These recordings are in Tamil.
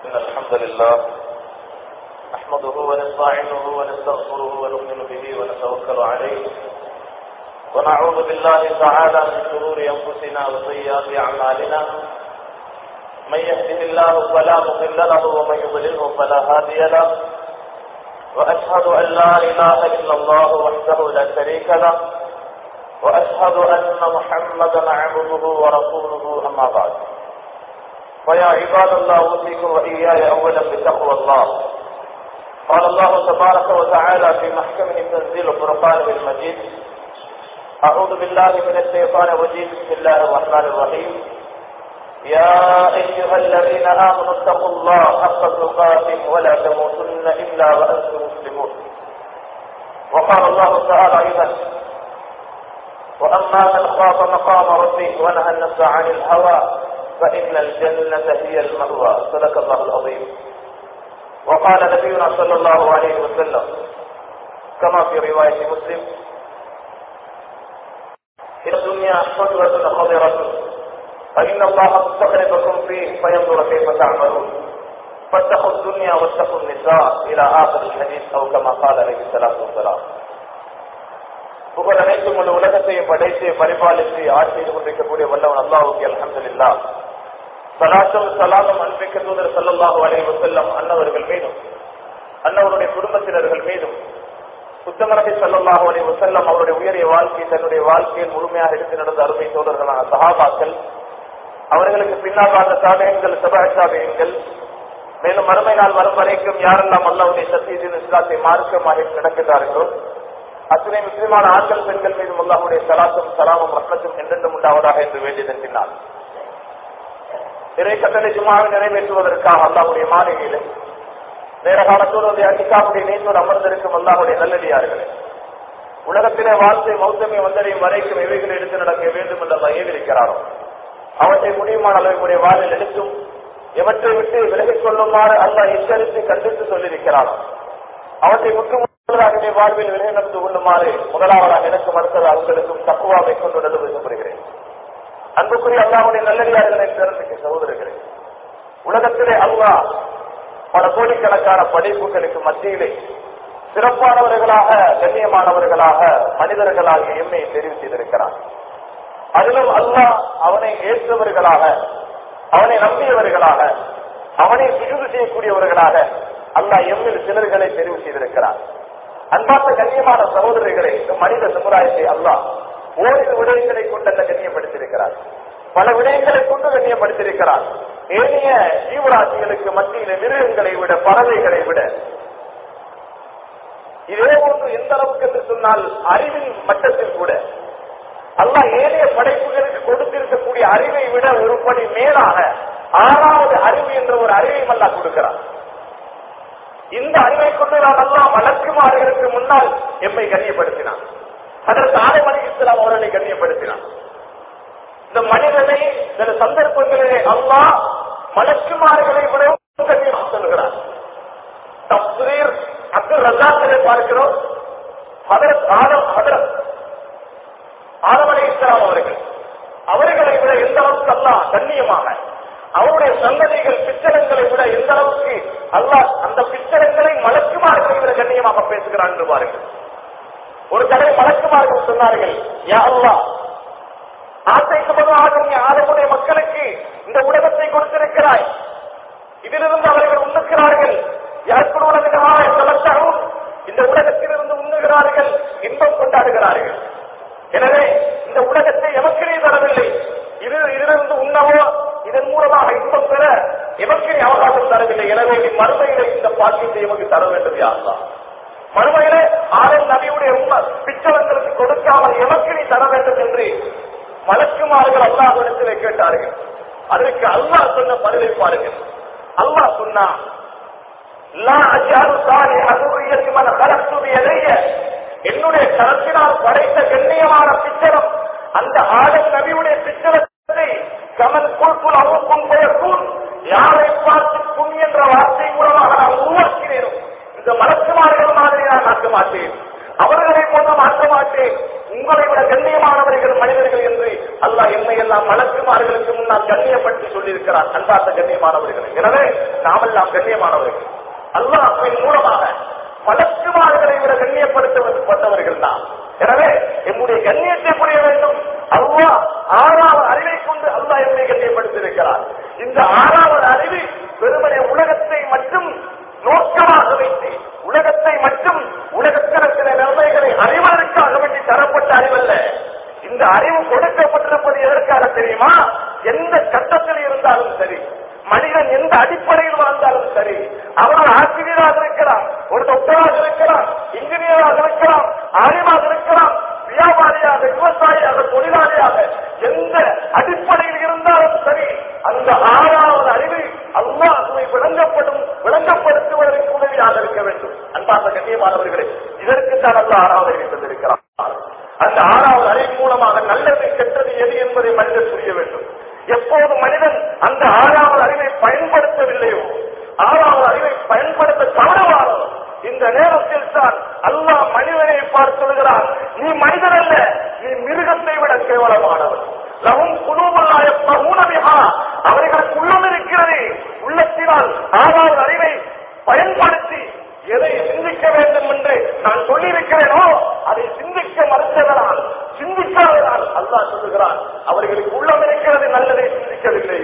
إن الحمد لله نحمده ونستعينه ونستغفره ونؤمن به ونتوكل عليه ونعوذ بالله تعالى من شرور أنفسنا وسيئات أعمالنا من يهده الله فلا مضل له ومن يضلله فلا هادي له وأشهد أن لا إله إلا الله وحده لا شريك له وأشهد أن محمدا عبده ورسوله أما بعد فيا عباد الله أوصيكم وإياي أولا بتقوى الله قال الله تبارك وتعالى في محكمه تنزيل القرآن المجيد أعوذ بالله من الشيطان الرجيم بسم الله الرحمن الرحيم يا أيها الذين آمنوا اتقوا الله حق تقاته ولا تموتن إلا وأنتم مسلمون وقال الله تعالى أيضا وأما من خاف مقام ربه ونهى النفس عن الهوى فإن الجنة هي المأوى صدق الله العظيم وقال نبينا صلى الله عليه وسلم كما في رواية مسلم إن الدنيا حجرة خضرة فإن الله مستخلفكم فيه فينظر كيف تعملون فاتقوا الدنيا واتقوا النساء إلى آخر الحديث أو كما قال عليه الصلاة والسلام புகழ் அனைத்தும் உள்ள உலகத்தையும் படைத்து பரிபாலித்து ஆட்சி செய்து கொண்டிருக்கக்கூடிய வல்லவன் அல்லாவுக்கு அலமதுல்லா சலாத்தும் சலாமும் அன்பிக்க தூதர் சல்லாஹூ அலைஹி வசல்லம் அன்னவர்கள் மீதும் அன்னவருடைய குடும்பத்தினர்கள் மீதும் புத்தமனபி சல்லாஹூ அலி வசல்லம் அவருடைய உயரிய வாழ்க்கை தன்னுடைய வாழ்க்கையில் முழுமையாக எடுத்து நடந்த அருமை தோழர்களான சஹாபாக்கள் அவர்களுக்கு பின்னால் வாழ்ந்த சாதகங்கள் சபா சாதகங்கள் மேலும் மறுமை நாள் வரும் வரைக்கும் யாரெல்லாம் அல்லாவுடைய சத்தியத்தின் இஸ்லாத்தை மார்க்கமாக நடக்கிறார்களோ அத்தனை முஸ்லிமான ஆண்கள் பெண்கள் மீது அல்லாஹுடைய சலாத்தும் சலாமும் ரத்னத்தும் என்றென்றும் உண்டாவதாக என்று வேண்டியதன் பின்னால் இறை கட்டளை சும்மாவை நிறைவேற்றுவதற்காக அல்லாஹுடைய மாளிகையிலே நேர காலத்தோடு அடிக்காவுடைய நீத்தோடு அமர்ந்திருக்கும் அல்லாஹுடைய நல்லடியார்களே உலகத்திலே வாழ்க்கை மௌத்தமை வந்தடையும் வரைக்கும் இவைகளை எடுத்து நடக்க வேண்டும் என்று அல்லா ஏவிருக்கிறாரோ அவற்றை முடியுமான அளவுடைய வாழ்வில் எடுத்தும் எவற்றை விட்டு விலகிக் கொள்ளுமாறு அல்லாஹ் எச்சரித்து கண்டித்து சொல்லியிருக்கிறாரோ அவற்றை முற்று முதலாகவே வாழ்வில் விலை நடந்து கொள்ளுமாறு முதலாவதாக எனக்கும் அடுத்தது அவர்களுக்கும் தக்குவாவை கொண்டு நடந்து விரும்புகிறேன் அன்புக்குரிய அல்லாவுடைய நல்லடியார்களை பிறந்திக்க சகோதரர்களே உலகத்திலே அல்லாஹ் பல கோடிக்கணக்கான படைப்புகளுக்கு மத்தியிலே சிறப்பானவர்களாக கண்ணியமானவர்களாக மனிதர்களாக எம்மை தெரிவு செய்திருக்கிறார் அதிலும் அல்லாஹ் அவனை ஏற்றவர்களாக அவனை நம்பியவர்களாக அவனை சிகிது செய்யக்கூடியவர்களாக அல்லாஹ் எம்மில் சிலர்களை தெரிவு செய்திருக்கிறார் அன்பார்ந்த கண்ணியமான சகோதரர்களை மனித சமுதாயத்தை அல்லாஹ் ஓரிரு விடயங்களை கொண்டு அல்ல கண்ணியப்படுத்தியிருக்கிறார் பல விடயங்களை கொண்டு கண்ணியப்படுத்தியிருக்கிறார் ஏனைய ஜீவராசிகளுக்கு மத்தியில மிருகங்களை விட பறவைகளை விட இதே போன்று எந்த அளவுக்கு என்று சொன்னால் அறிவின் மட்டத்தில் கூட அல்லாஹ் ஏனைய படைப்புகளுக்கு கொடுத்திருக்கக்கூடிய அறிவை விட ஒரு படி மேலாக ஆறாவது அறிவு என்ற ஒரு அறிவையும் அல்லா கொடுக்கிறார் இந்த அறிவை கொண்டு நாம் எல்லாம் வளர்க்குமாறுகளுக்கு முன்னால் எம்மை கண்ணியப்படுத்தினான் அதற்கு ஆலமணி இஸ்லாம் அவர்களை கண்ணியப்படுத்தினான் இந்த மனிதனை சில சந்தர்ப்பங்களிலே அல்லா மலக்குமார்களை விடவும் கண்ணியம் சொல்கிறார் தப்ரீர் அப்துல் ரஜாக்களை பார்க்கிறோம் ஹதரத் ஆலம் ஹதரத் ஆலமணி இஸ்லாம் அவர்கள் அவர்களை விட எந்த அளவுக்கு அல்லா கண்ணியமாக அவருடைய சந்ததிகள் பிச்சரங்களை விட எந்த அளவுக்கு அல்லாஹ் அந்த பிச்சரங்களை மலக்குமார்களை விட கண்ணியமாக பேசுகிறான் என்று பாருங்கள் ஒரு தடவை மலக்குமார்கள் சொன்னார்கள் யா அல்லா ஆசைக்கு பதிலாக நீ ஆதமுடைய மக்களுக்கு இந்த உலகத்தை கொடுத்திருக்கிறாய் இதிலிருந்து அவர்கள் உண்ணுகிறார்கள் யாருக்கு உலகமாக செலத்தாகவும் இந்த உலகத்திலிருந்து உண்ணுகிறார்கள் இன்பம் கொண்டாடுகிறார்கள் எனவே இந்த உலகத்தை எமக்கு நீ தரவில்லை இது இதிலிருந்து உண்ணவோ இதன் மூலமாக இன்பம் பெற எமக்கு நீ அவகாசம் தரவில்லை எனவே நீ மறுமையில இந்த பாக்கியத்தை எமக்கு தர வேண்டும் யாருதான் மறுமையிலே ஆரல் நபியுடைய உண்மை பிச்சவங்களுக்கு கொடுக்காமல் எமக்கு நீ தர வேண்டும் என்று மலக்குமார்கள் அல்லாஹிடத்திலே கேட்டார்கள் அதற்கு அல்லாஹ் சொன்ன பதிலை பாருங்கள் அல்லாஹ் சொன்னா என்னுடைய கரத்தினால் படைத்த கண்ணியமான பிச்சரம் அந்த ஆடல் நபியுடைய பிச்சரத்தை கமன் குழுக்குள் அவுக்கும் பெயர்க்கும் யாரை பார்த்து புண் என்ற வார்த்தை மூலமாக நான் உருவாக்கினேன் இந்த மலக்குமார்கள் மாதிரி நான் ஆக்க மாட்டேன் அவர்களை போன்று மாற்ற மாட்டேன் உங்களை விட கண்ணியமானவர்கள் மனிதர்கள் என்று அல்லாஹ் என்னை எல்லாம் மலக்குமார்களுக்கு முன்னால் கண்ணியப்படுத்தி சொல்லியிருக்கிறார் அன்பார்ந்த கண்ணியமானவர்கள் எனவே நாமெல்லாம் கண்ணியமானவர்கள் அல்லாஹின் மூலமாக மலக்குமார்களை விட கண்ணியப்படுத்தப்பட்டவர்கள் தான் எனவே என்னுடைய கண்ணியத்தை புரிய வேண்டும் அல்லாஹ் ஆறாவது அறிவை கொண்டு அல்லாஹ் என்னை கண்ணியப்படுத்தியிருக்கிறார் இந்த ஆறாவது அறிவு வெறுமனே உலகத்தை மட்டும் நோக்கமாக வைத்து உலகத்தை மட்டும் உலகத்தில் சில நிலைமைகளை அறிவதற்காக வேண்டி தரப்பட்ட அறிவல்ல இந்த அறிவு கொடுக்கப்பட்டிருப்பது எதற்காக தெரியுமா எந்த கட்டத்தில் இருந்தாலும் சரி மனிதன் எந்த அடிப்படையில் வாழ்ந்தாலும் சரி அவர் ஒரு ஆசிரியராக இருக்கலாம் ஒரு டாக்டராக இருக்கலாம் இன்ஜினியராக இருக்கலாம் ஆரியமாக இருக்கலாம் வியாபாரியாக விவசாயியாக தொழிலாளியாக எந்த அடிப்படையில் இருந்தாலும் சரி அந்த ஆறாவது அறிவு அல்லாஹுவை விளங்கப்படும் விளங்கப்படுத்துவதற்கு உதவியாக இருக்க வேண்டும் அன்பார்ந்த கண்ணியமானவர்களே இதற்கு தான் அல்ல ஆறாவது அறிவு தந்திருக்கிறார் அந்த ஆறாவது அறிவு மூலமாக நல்லது கெட்டது எது என்பதை மனிதன் புரிய வேண்டும் எப்போது மனிதன் அந்த ஆறாவது அறிவை பயன்படுத்தவில்லையோ ஆறாவது அறிவை பயன்படுத்த தவறுவாரோ இந்த நேரத்தில் தான் அல்லாஹ் மனிதனை பார்த்து சொல்கிறான் நீ மனிதன் அல்ல நீ மிருகத்தை விட கேவலமானவன் லவும் குலூபல்லாய பகுனவிஹா அவர்களுக்கு உள்ளம் இருக்கிறது உள்ளத்தினால் ஆறாவது அறிவை பயன்படுத்தி எதை சிந்திக்க வேண்டும் என்று நான் சொல்லியிருக்கிறேனோ அதை சிந்திக்க மறுத்ததனால் சிந்திக்காததால் அல்லாஹ் சொல்லுகிறான் அவர்களுக்கு உள்ளம் இருக்கிறது நல்லதை சிந்திக்கவில்லை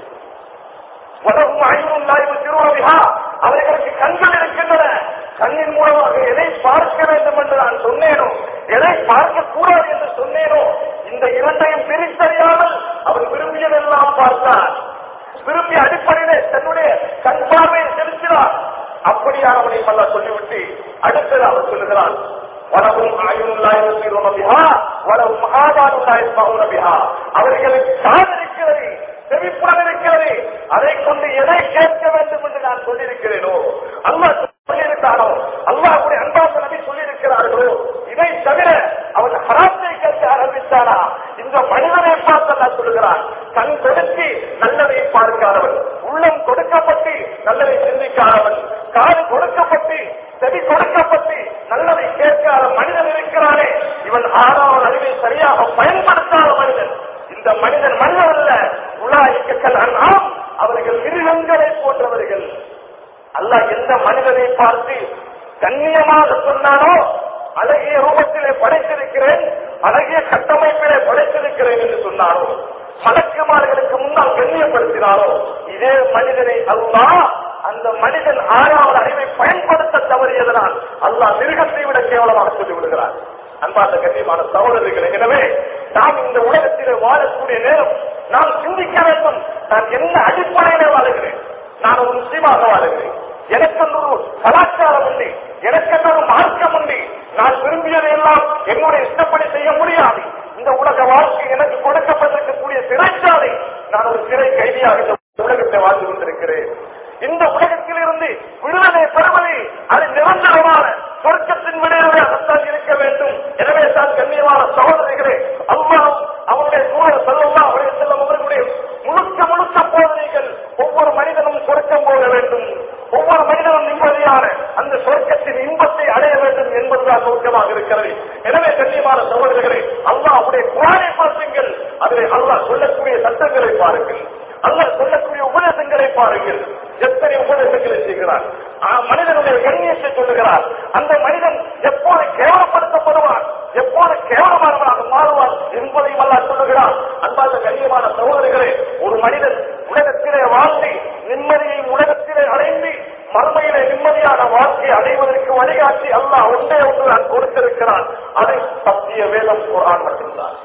உலகம் ஐநூறு ஆய்வு திருவாவிகா அவர்களுக்கு கண்கள் இருக்கின்றன கண்ணின் மூலமாக எதை பார்க்க வேண்டும் என்று நான் சொன்னேனோ எதை பார்க்க கூடாது என்று சொன்னேனோ இந்த இரண்டையும் பிரித்தறியாமல் அவர் விரும்பியதெல்லாம் பார்த்தார் விரும்பிய அடிப்படையிலே தன்னுடைய கண் பார்வையை செலுத்தினார் அப்படியானவனை அல்ல சொல்லிவிட்டு அடுத்தது அவர் சொல்லுகிறான் வலவும் ஆயுள்ளாயிரத்திஹா வலவும் ஆதாருள்ளாயிரத்திஹா அவர்களுக்கு காது இருக்கிறது செவிப்புறம் இருக்கிறது அதை கொண்டு எதை கேட்க வேண்டும் என்று நான் சொல்லியிருக்கிறேனோ அல்லாஹ் சொல்லியிருக்கானோ அல்லாஹுடைய அன்பாச நபி சொல்லியிருக்கிறார்களோ இதை தவிர அவன் ஹராத்தை கேட்க ஆரம்பித்தானா இந்த மனிதனை பார்த்து அல்லாஹ் சொல்லுகிறான் கண் கொடுத்து நல்லதை பார்க்காதவன் உள்ளம் கொடுக்கப்பட்டு நல்லதை சிந்திக்காதவன் காது கொடுக்கப்பட்டு செவி கொடுக்கப்பட்டு நல்லதை கேட்காத மனிதன் இருக்கிறானே இவன் ஆறாவது அறிவை சரியாக பயன்படுத்தாத மனிதன் இந்த மனிதன் மனிதன் அல்ல உலாய்க்கல் அண்ணாம் அவர்கள் மிருகங்களை போன்றவர்கள் அல்லாஹ் எந்த மனிதனை பார்த்து கண்ணியமாக சொன்னானோ அழகிய ரூபத்திலே படைத்திருக்கிறேன் அழகிய கட்டமைப்பிலே படைத்திருக்கிறேன் என்று சொன்னாரோ மலக்குமார்களுக்கு முன்னால் கண்ணியப்படுத்தினாரோ இதே மனிதனை அல்லாஹ் அந்த மனிதன் ஆறாவது அறிவை பயன்படுத்த தவறியதனால் அல்லாஹ் மிருகத்தை விட கேவலமாக சொல்லி விடுகிறார் அன்பார்ந்த கண்ணியமான சகோதரர்களே எனவே நாம் இந்த உலகத்திலே வாழக்கூடிய நேரம் நாம் சிந்திக்க வேண்டும் நான் என்ன அடிப்படையிலே வாழுகிறேன் நான் ஒரு முஸ்லீமாக வாழுகிறேன் எனக்கென்று ஒரு கலாச்சாரம் உண்டு எனக்கென்று ஒரு மார்க்கம் உண்டு நான் விரும்பியதை எல்லாம் என்னுடைய இஷ்டப்படி செய்ய முடியாது இந்த உலக வாழ்க்கை எனக்கு கொடுக்கப்பட்டிருக்கக்கூடிய சிறைச்சாலை நான் ஒரு சிறை கைதியாக இந்த உலகத்தை வாழ்ந்து கொண்டிருக்கிறேன் இந்த உலகத்தில் இருந்து விடுதலை பெறுவது அது நிரந்தரமான சொர்க்கத்தின் விடுதலையாகத்தான் இருக்க வேண்டும் எனவே தான் கண்ணியமான சகோதரிகளே அல்லாஹ் அவருடைய சூழல் செல்லல்லா அவருடைய செல்லும் அவர்களுடைய முழுக்க முழுக்க போதனைகள் ஒவ்வொரு மனிதனும் சொர்க்கம் போக வேண்டும் ஒவ்வொரு மனிதனும் நிம்மதியான அந்த சொர்க்கத்தின் இன்பத்தை அடைய வேண்டும் என்பதுதான் நோக்கமாக இருக்கிறது எனவே கண்ணியமான சகோதரர்களே அல்லாஹ்வுடைய குரானை பார்த்துங்கள் அதில் அல்லாஹ் சொல்லக்கூடிய சட்டங்களை பாருங்கள் அல்லாஹ் சொல்லக்கூடிய உபதேசங்களை பாருங்கள் எத்தனை உபதேசங்களை செய்கிறார் ஆ, மனிதனுடைய கண்ணியத்தை சொல்லுகிறார் அந்த மனிதன் எப்போது கேவலப்படுத்தப்படுவான் எப்போது கேவலமானவனாக மாறுவான் என்பதையும் அல்லாஹ் சொல்லுகிறார் அன்பாத கண்ணியமான சகோதரிகளே ஒரு மனிதன் உலகத்திலே வாழ்ந்து நிம்மதியை உலகத்திலே அடைந்து மறுமையிலே நிம்மதியான வாழ்க்கையை அடைவதற்கு வழிகாட்டி அல்லாஹ் ஒன்றே ஒன்று நான் கொடுத்திருக்கிறான் அதை சத்திய வேதம் குரான் மட்டும்தான்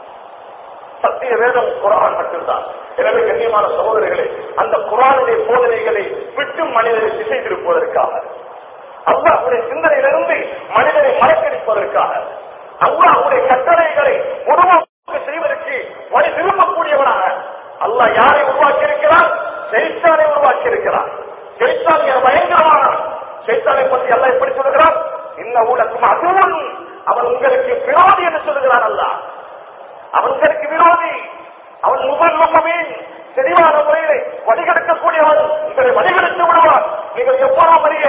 சத்திய வேதம் குரான் மட்டும்தான் எனவே கண்ணியமான சகோதரர்களே அந்த குரானுடைய போதனைகளை விட்டு மனிதரை திசை திருப்பதற்காக அல்லாஹுடைய சிந்தனையிலிருந்து மனிதனை மறக்கடிப்பதற்காக அல்லாஹுடைய கட்டளைகளை உருவாக்க செய்வதற்கு வழி திரும்பக்கூடியவனாக அல்லாஹ் யாரை உருவாக்கி இருக்கிறார் செய்தானை உருவாக்கி இருக்கிறார் செய்தான் பயங்கரமான செய்தானை பற்றி அல்லாஹ் எப்படி சொல்லுகிறார் இன்ன ஊழக்கும் அதுவும் அவன் உங்களுக்கு விரோதி என்று சொல்லுகிறான் அல்லாஹ் அவர்களுக்கு விரோதி அவன் முகமே தெளிவான முறையிலே வழிகெடுக்கக்கூடியவன் உங்களை வழிகெடுத்து விடுவான் நீங்கள் எப்போதும் அறிய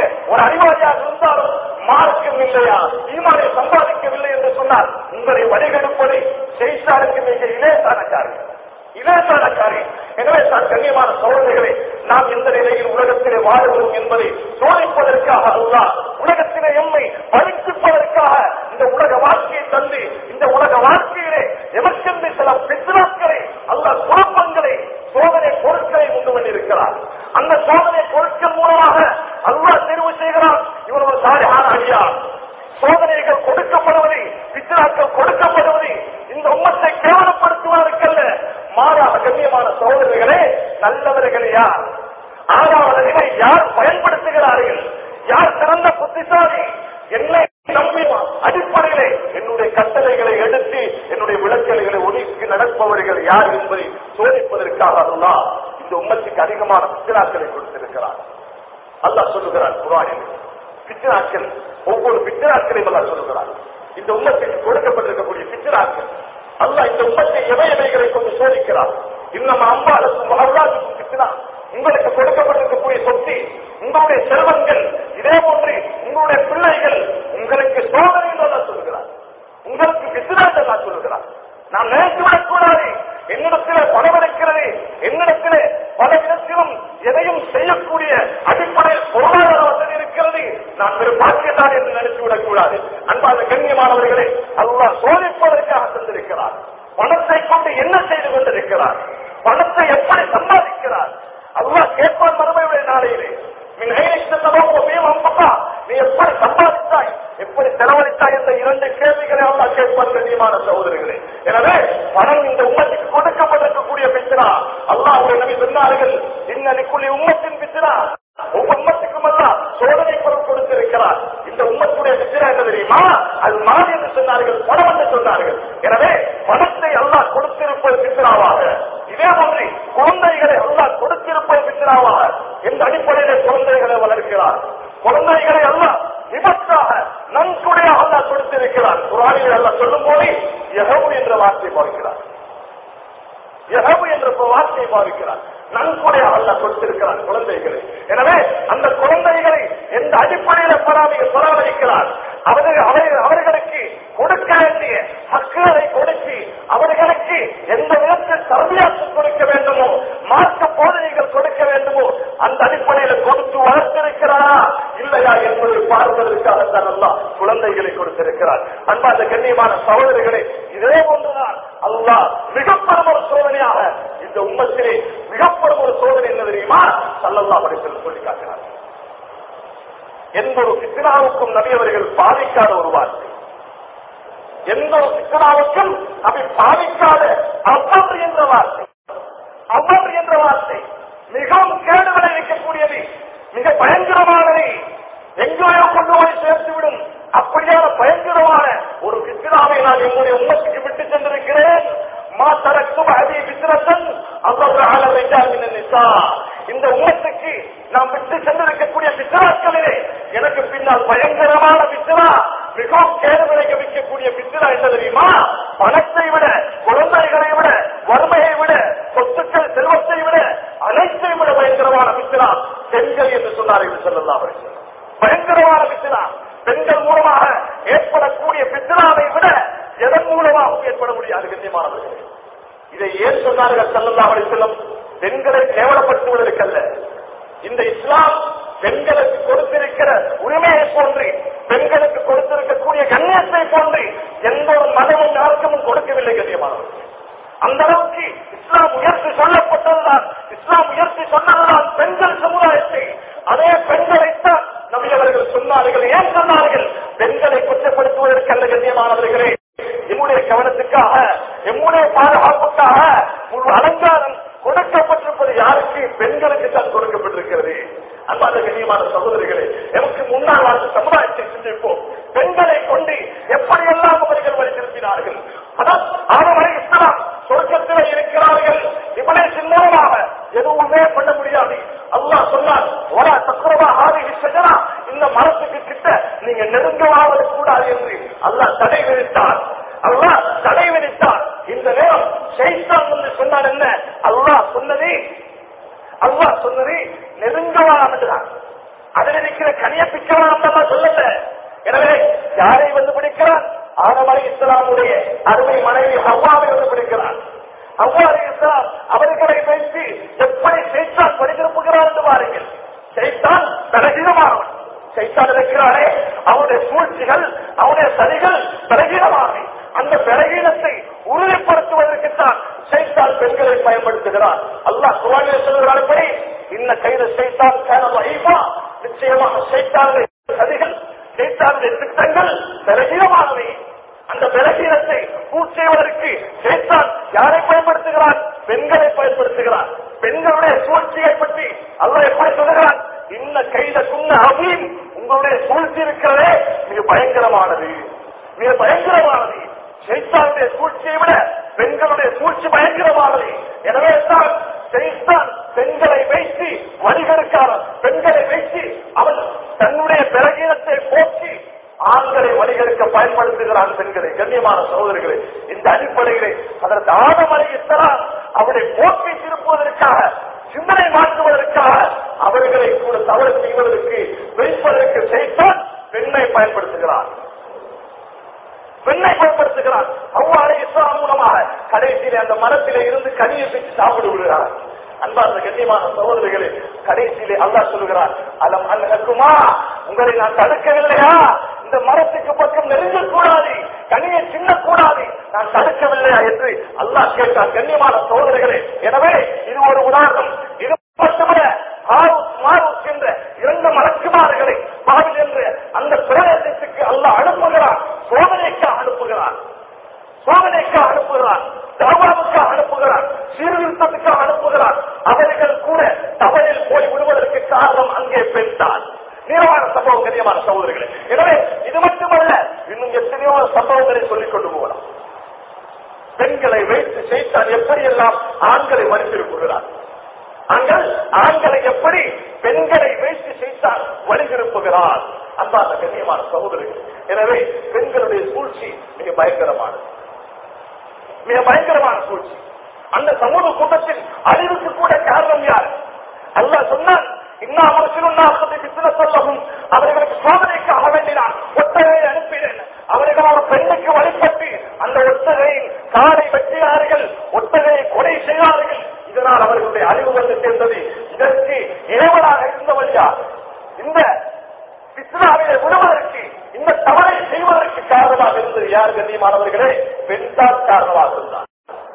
ஒரு அறிவாளியாக இருந்தாலும் மார்க்கம் இல்லையா ஈமானை சம்பாதிக்கவில்லை என்று சொன்னால் உங்களை வழிகெடுப்பதை செய்தாருக்கு மிக இலேசான காரியம் இலேசான காரியம் எனவே தான் கண்ணியமான சோழர்களே நாம் எந்த நிலையில் உலகத்திலே வாழ்கிறோம் என்பதை சோதிப்பதற்காக அல்ல உலகத்திலே எம்மை பரிசுப்பதற்காக இந்த உலக வாழ்க்கையை தந்து இந்த உலக வாழ்க்கையிலே எமக்கென்று சில பித்ராக்களை அல்ல குழப்பங்களை சோதனை பொருட்களை உண்டு பண்ணியிருக்கிறார் அந்த சோதனை பொருட்கள் மூலமாக அல்லாஹ் தெரிவு செய்கிறார் இவர் ஒரு சாலையான அடியார் சோதனைகள் கொடுக்கப்படுவதை பித்ராக்கள் கொடுக்கப்படுவதை இந்த உம்மத்தை கேவலப்படுத்துவதற்கல்ல மாறாக கண்ணியமான சோதனைகளே நல்லவர்களே யார் ஆறாவது அறிவை யார் பயன்படுத்துகிறார்கள் யார் சிறந்த புத்திசாலி என்னை நம்பி அடிப்படையிலே என்னுடைய கட்டளைகளை எடுத்து என்னுடைய விளக்கலைகளை ஒதுக்கி நடப்பவர்கள் யார் என்பதை சோதிப்பதற்காக அல்லாஹ் இந்த உம்மத்துக்கு அதிகமான பித்ராக்களை கொடுத்திருக்கிறார் அல்லாஹ் சொல்லுகிறார் குரானில் பித்ராக்கள் ஒவ்வொரு பித்ராக்களையும் அல்லாஹ் சொல்லுகிறார் இந்த உம்மத்துக்கு கொடுக்கப்பட்டிருக்கக்கூடிய பித்ராக்கள் அல்லாஹ் இந்த உம்மத்தை எவை எவைகளை கொண்டு சோதிக்கிறார் இன்னும் அம்பாளுக்கும் அல்லாதுக்கும் பித்ரா உங்களுக்கு கொடுக்கப்பட்டிருக்கக்கூடிய சொத்து உங்களுடைய செல்வங்கள் இதே போன்று உங்களுடைய பிள்ளைகள் உங்களுக்கு சோதனை என்று அல்லாஹ் சொல்லுகிறார் உங்களுக்கு பித்ராக நான் சொல்லுகிறார் நாம் நினைத்து விடக்கூடாது என்னிடத்திலே பணம் இருக்கிறது என்னிடத்திலே பல விதத்திலும் எதையும் செய்யக்கூடிய அடிப்படையில் பொருளாதார வசதி இருக்கிறது நான் பெரும் பாக்கியத்தான் என்று நினைத்து விடக்கூடாது அன்பான கண்ணியமானவர்களை அல்லாஹ் சோதிப்பதற்காக தந்திருக்கிறார் பணத்தை கொண்டு என்ன செய்து கொண்டிருக்கிறார் பணத்தை எப்படி சம்பாதிக்கிறார் அல்லாஹ் கேட்பான் மறுமையுடைய நாளையிலே மின் ஐநூத்தி நீ எப்படி சம்பாதித்தாய் எப்படி செலவழித்தாய் என்ற இரண்டு கேள்விகளை அல்லாஹ் கேட்பான் கண்ணியமான சகோதரர்களே எனவே பணம் இந்த உம்மத்துக்கு கொடுக்கப்பட்டிருக்கக்கூடிய பித்திரா அல்லாஹ் ஒரு நபி சொன்னார்கள் இன்னலிக்குள்ளி உம்மத்தின் பித்திரா ஒவ்வொரு உம்மத்துக்கும் அல்ல சோதனை பொருள் கொடுத்திருக்கிறார் இந்த உம்மத்துடைய பித்திரா என்ன தெரியுமா அது மாறி என்று சொன்னார்கள் பணம் என்று சொன்னார்கள் எனவே பணத்தை அல்லாஹ் கொடுத்திருப்பது பித்திராவாக இதே மாதிரி குழந்தைகளை அல்லாஹ் கொடுத்திருப்பது பித்திராவாக இந்த அடிப்படையிலே குழந்தைகளை வளர்க்கிறார் குழந்தைகளை அல்லாஹ் விபத்தாக நன்கொடைய அல்லாஹ் கொடுத்திருக்கிறார் குரானிலே அல்லாஹ் சொல்லும் போது எகவு என்ற வார்த்தை பார்க்கிறார் எகவு என்ற வார்த்தையை பாவிக்கிறார் நன்கொடை அல்லாஹ் கொடுத்திருக்கிறார் குழந்தைகளை எனவே அந்த குழந்தைகளை எந்த அடிப்படையில பராமரி பராமரிக்கிறார் அவர்கள் அவர்கள் அவர்களுக்கு கொடுக்க வேண்டிய ஹக்குகளை கொடுத்து அவர்களுக்கு எந்த விதத்தில் தர்மியாத்து கொடுக்க வேண்டுமோ மார்க்க போதனைகள் கொடுக்க வேண்டுமோ அந்த அடிப்படையில் கொடுத்து வளர்த்திருக்கிறாரா இல்லையா என்பதை பார்ப்பதற்காகத்தான் அல்லாஹ் குழந்தைகளை கொடுத்திருக்கிறார் அன்பாந்த கண்ணியமான சகோதரிகளே இதே ஒன்றுதான் அல்லாஹ் மிகப்பெரும் ஒரு சோதனையாக இந்த உம்மத்திலே மிகப்பெரும் ஒரு சோதனை என்ன தெரியுமா சல்லல்லா படைத்தல் சொல்லி காட்டினார் எந்த ஒரு சித்தனாவுக்கும் நபியவர்கள் பாதிக்காத ஒரு வார்த்தை எந்த ஒரு சித்தனாவுக்கும் நபி பாதிக்காத அவ்வளவு என்ற வார்த்தை அவ்வளவு என்ற வார்த்தை மிகவும் கேடு விளைவிக்கக்கூடியது மிக பயங்கரமானது எங்கேயோ கொண்டு போய் சேர்த்துவிடும் அப்படியான பயங்கரமான ஒரு பித்னாவை நான் என்னுடைய உம்மத்துக்கு விட்டு சென்றிருக்கிறேன் மா தரக்கும் அதி பித்னத்தன் நிசா இந்த உம்மத்துக்கு நாம் விட்டு சென்றிருக்கக்கூடிய பித்னாக்களிலே எனக்கு பின்னால் பயங்கரமான பித்னா மிகவும் கேடு விளைவிக்கக்கூடிய பித்னா என்ன தெரியுமா பணத்தை விட குழந்தைகளை விட வறுமையை விட சொத்துக்கள் செல்வத்தை விட அனைத்தை விட பயங்கரமான பித்னா பெண்கள் என்று சொன்னார் என்று சொல்லலாம் அவர்கள் பயங்கரமான பித்னா பெண்கள் மூலமாக ஏற்படக்கூடிய பித்னாவை விட எதன் மூலமாகவும் ஏற்பட முடியாது கண்ணியமானவர்களே இதை ஏன் சொன்னார்கள் சல்லல்லா அலிசல்லம் பெண்களை கேவலப்படுத்துவதற்கல்ல இந்த இஸ்லாம் பெண்களுக்கு கொடுத்திருக்கிற உரிமையை போன்று பெண்களுக்கு கொடுத்திருக்கக்கூடிய கண்ணியத்தை போன்று எந்த ஒரு மதமும் யாருக்கும் கொடுக்கவில்லை கண்ணியமானவர்கள் அந்த அளவுக்கு இஸ்லாம் உயர்த்தி சொல்லப்பட்டதுதான் இஸ்லாம் உயர்த்தி சொன்னதுதான் பெண்கள் சமுதாயத்தை அதே பெண்களைத்தான் நபி அவர்கள் சொன்னார்கள் ஏன் சொன்னார்கள் பெண்களை குற்றப்படுத்துவதற்கல்ல கண்ணியமானவர்களே எம்முடைய கவனத்துக்காக எம்முடைய பாதுகாப்புக்காக ஒரு அலங்காரம் கொடுக்கப்பட்டிருப்பது யாருக்கு பெண்களுக்கு தான் கொடுக்கப்பட்டிருக்கிறது அன்பான கண்ணியமான சகோதரிகளே எனக்கு முன்னால் வாழ்ந்த சமுதாயத்தை சிந்திப்போம் பெண்களை கொண்டு எப்படியெல்லாம் அவர்கள் வழித்திருப்பினார்கள் அதான் ஆறுவரை இஸ்லாம் சொர்க்கத்தில் இருக்கிறார்கள் இவனேசின் மூலமாக எதுவுமே பண்ண முடியாது அல்லாஹ் சொன்னார் ஒரா தக்குரவா ஆதி சஜனா இந்த மரத்துக்கு கிட்ட நீங்க நெருங்கவாவது கூடாது என்று அல்லாஹ் தடை விதித்தார் அல்லாஹ் தடை விதித்தார் இந்த நேரம் ஷைத்தான் வந்து சொன்னார் என்ன அல்லாஹ் சொன்னது அல்லாஹ் சொன்னது நெருங்கலாம் என்றுதான் அதில் இருக்கிற கனிய பிச்சவன் நம்ம சொல்லல எனவே யாரை வந்து பிடிக்கிறான் ஆதம் அலி இஸ்லாமுடைய அருமை மனைவி ஹவ்வாவை வந்து பிடிக்கிறான் ஹவ்வா அலி இஸ்லாம் அவர்களை வைத்து எப்படி செய்தான் படித்திருப்புகிறார் என்று பாருங்கள் செய்தான் பலகீனமானவன் செய்தான் இருக்கிறானே அவனுடைய சூழ்ச்சிகள் அவனுடைய சதிகள் பலகீனமானவை அந்த பலகீனத்தை உறுதிப்படுத்துவதற்குத்தான் செய்தான் பெண்களை பயன்படுத்துகிறார் அல்லாஹ் குரானில் சொல்கிறார்களே இன்ன கைது செய்தான் வைவா நிச்சயமாக செய்தார்கள் சதிகள் செய்தார்கள் திட்டங்கள் பலகீனமானவை அந்த பலகீனத்தை பூர்த்தி செய்வதற்கு செய்தான் யாரை பயன்படுத்துகிறான் பெண்களை பயன்படுத்துகிறான் பெண்களுடைய சூழ்ச்சியை பற்றி அல்லாஹ் எப்படி சொல்லுகிறான் இன்ன கைத குன்ன அவீன் உங்களுடைய சூழ்ச்சி இருக்கிறதே மிக பயங்கரமானது மிக பயங்கரமானது செய்தானுடைய சூழ்ச்சியை விட பெண்களுடைய சூழ்ச்சி பயங்கரமானது எனவே தான் செய்தான் பெண்களை வைத்து வழிகெடுக்காத பெண்களை வைத்து அவன் தன்னுடைய பலகீனத்தை போக்கி ஆண்களை வழிகெடுக்க பயன்படுத்துகிறான் பெண்களை கண்ணியமான சகோதரர்களே இந்த அடிப்படையிலே அதற்கு ஆதமலை இத்தலாம் அவருடைய போக்கை திருப்புவதற்காக சிந்தனை மாற்றுவதற்காக அவர்களை கூட தவறு செய்வதற்கு வைப்பதற்கு செய்தான் பெண்ணை பயன்படுத்துகிறார் பெண்ணை பயன்படுத்துகிறார் அவ்வாறு இஸ்லாம் மூலமாக கடைசியிலே அந்த மரத்திலே இருந்து கனியை பிச்சு சாப்பிட்டு விடுகிறார் அன்பார்ந்த கண்ணியமான சகோதரிகளே கடைசியிலே அல்லாஹ் சொல்லுகிறார் அலம் அன்ஹக்குமா உங்களை நான் தடுக்கவில்லையா இந்த மரத்துக்கு பக்கம் நெருங்க கூடாது கனியை சின்னக்கூடாது நான் தடுக்கவில்லையா என்று அல்லாஹ் கேட்டார் கண்ணியமான சகோதரிகளே எனவே இது ஒரு உதாரணம் இது மட்டுமல்ல ஹாரூத் மாரூத் என்ற இரண்டு மலக்குமார்களை பாவில் என்று அந்த பிரதேசத்துக்கு அல்லாஹ் அனுப்புகிறார் சோதனைக்காக அனுப்புகிறார் சோதனைக்காக அனுப்புகிறார் தாவாவுக்காக அனுப்புகிறார் சீர்திருத்தத்துக்காக அனுப்புகிறார் அவர்கள் கூட தவறில் போய் விடுவதற்கு காரணம் அங்கே பெண்தான் நீளமான சம்பவம் கண்ணியமான சகோதரிகளே எனவே இது மட்டுமல்ல இன்னும் எத்தனையோ சம்பவங்களை சொல்லிக் கொண்டு போகலாம் பெண்களை வைத்து செய்தான் எப்படியெல்லாம் ஆண்களை மறுத்திருப்புகிறார் ஆண்கள் ஆண்களை எப்படி பெண்களை வைத்து செய்தால் வழிதிருப்புகிறார் அன்பான கண்ணியமான சகோதரிகள் எனவே பெண்களுடைய சூழ்ச்சி மிக பயங்கரமானது மிக பயங்கரமான சூழ்ச்சி அந்த சமூக கூட்டத்தில் அழிவுக்கு கூட காரணம் யார் அல்லாஹ் சொன்னான் சொல்லவும் அவர்களுக்கு சோதனைக்காக வேண்டினான் ஒட்டகை அனுப்பினேன் அவர்கள் ஒரு பெண்ணுக்கு வழிபட்டு அந்த ஒட்டகையின் காலை வெட்டினார்கள் ஒட்டகையை கொலை செய்தார்கள் இதனால் அவர்களுடைய அழிவு வந்து சேர்ந்தது இதற்கு இறைவனாக இருந்தவன் யார் இந்த இஸ்லாமியை விடுவதற்கு இந்த தவறை செய்வதற்கு காரணமாக இருந்தது யார் கண்ணியமானவர்களே பெண்தான் காரணமாக இருந்தார்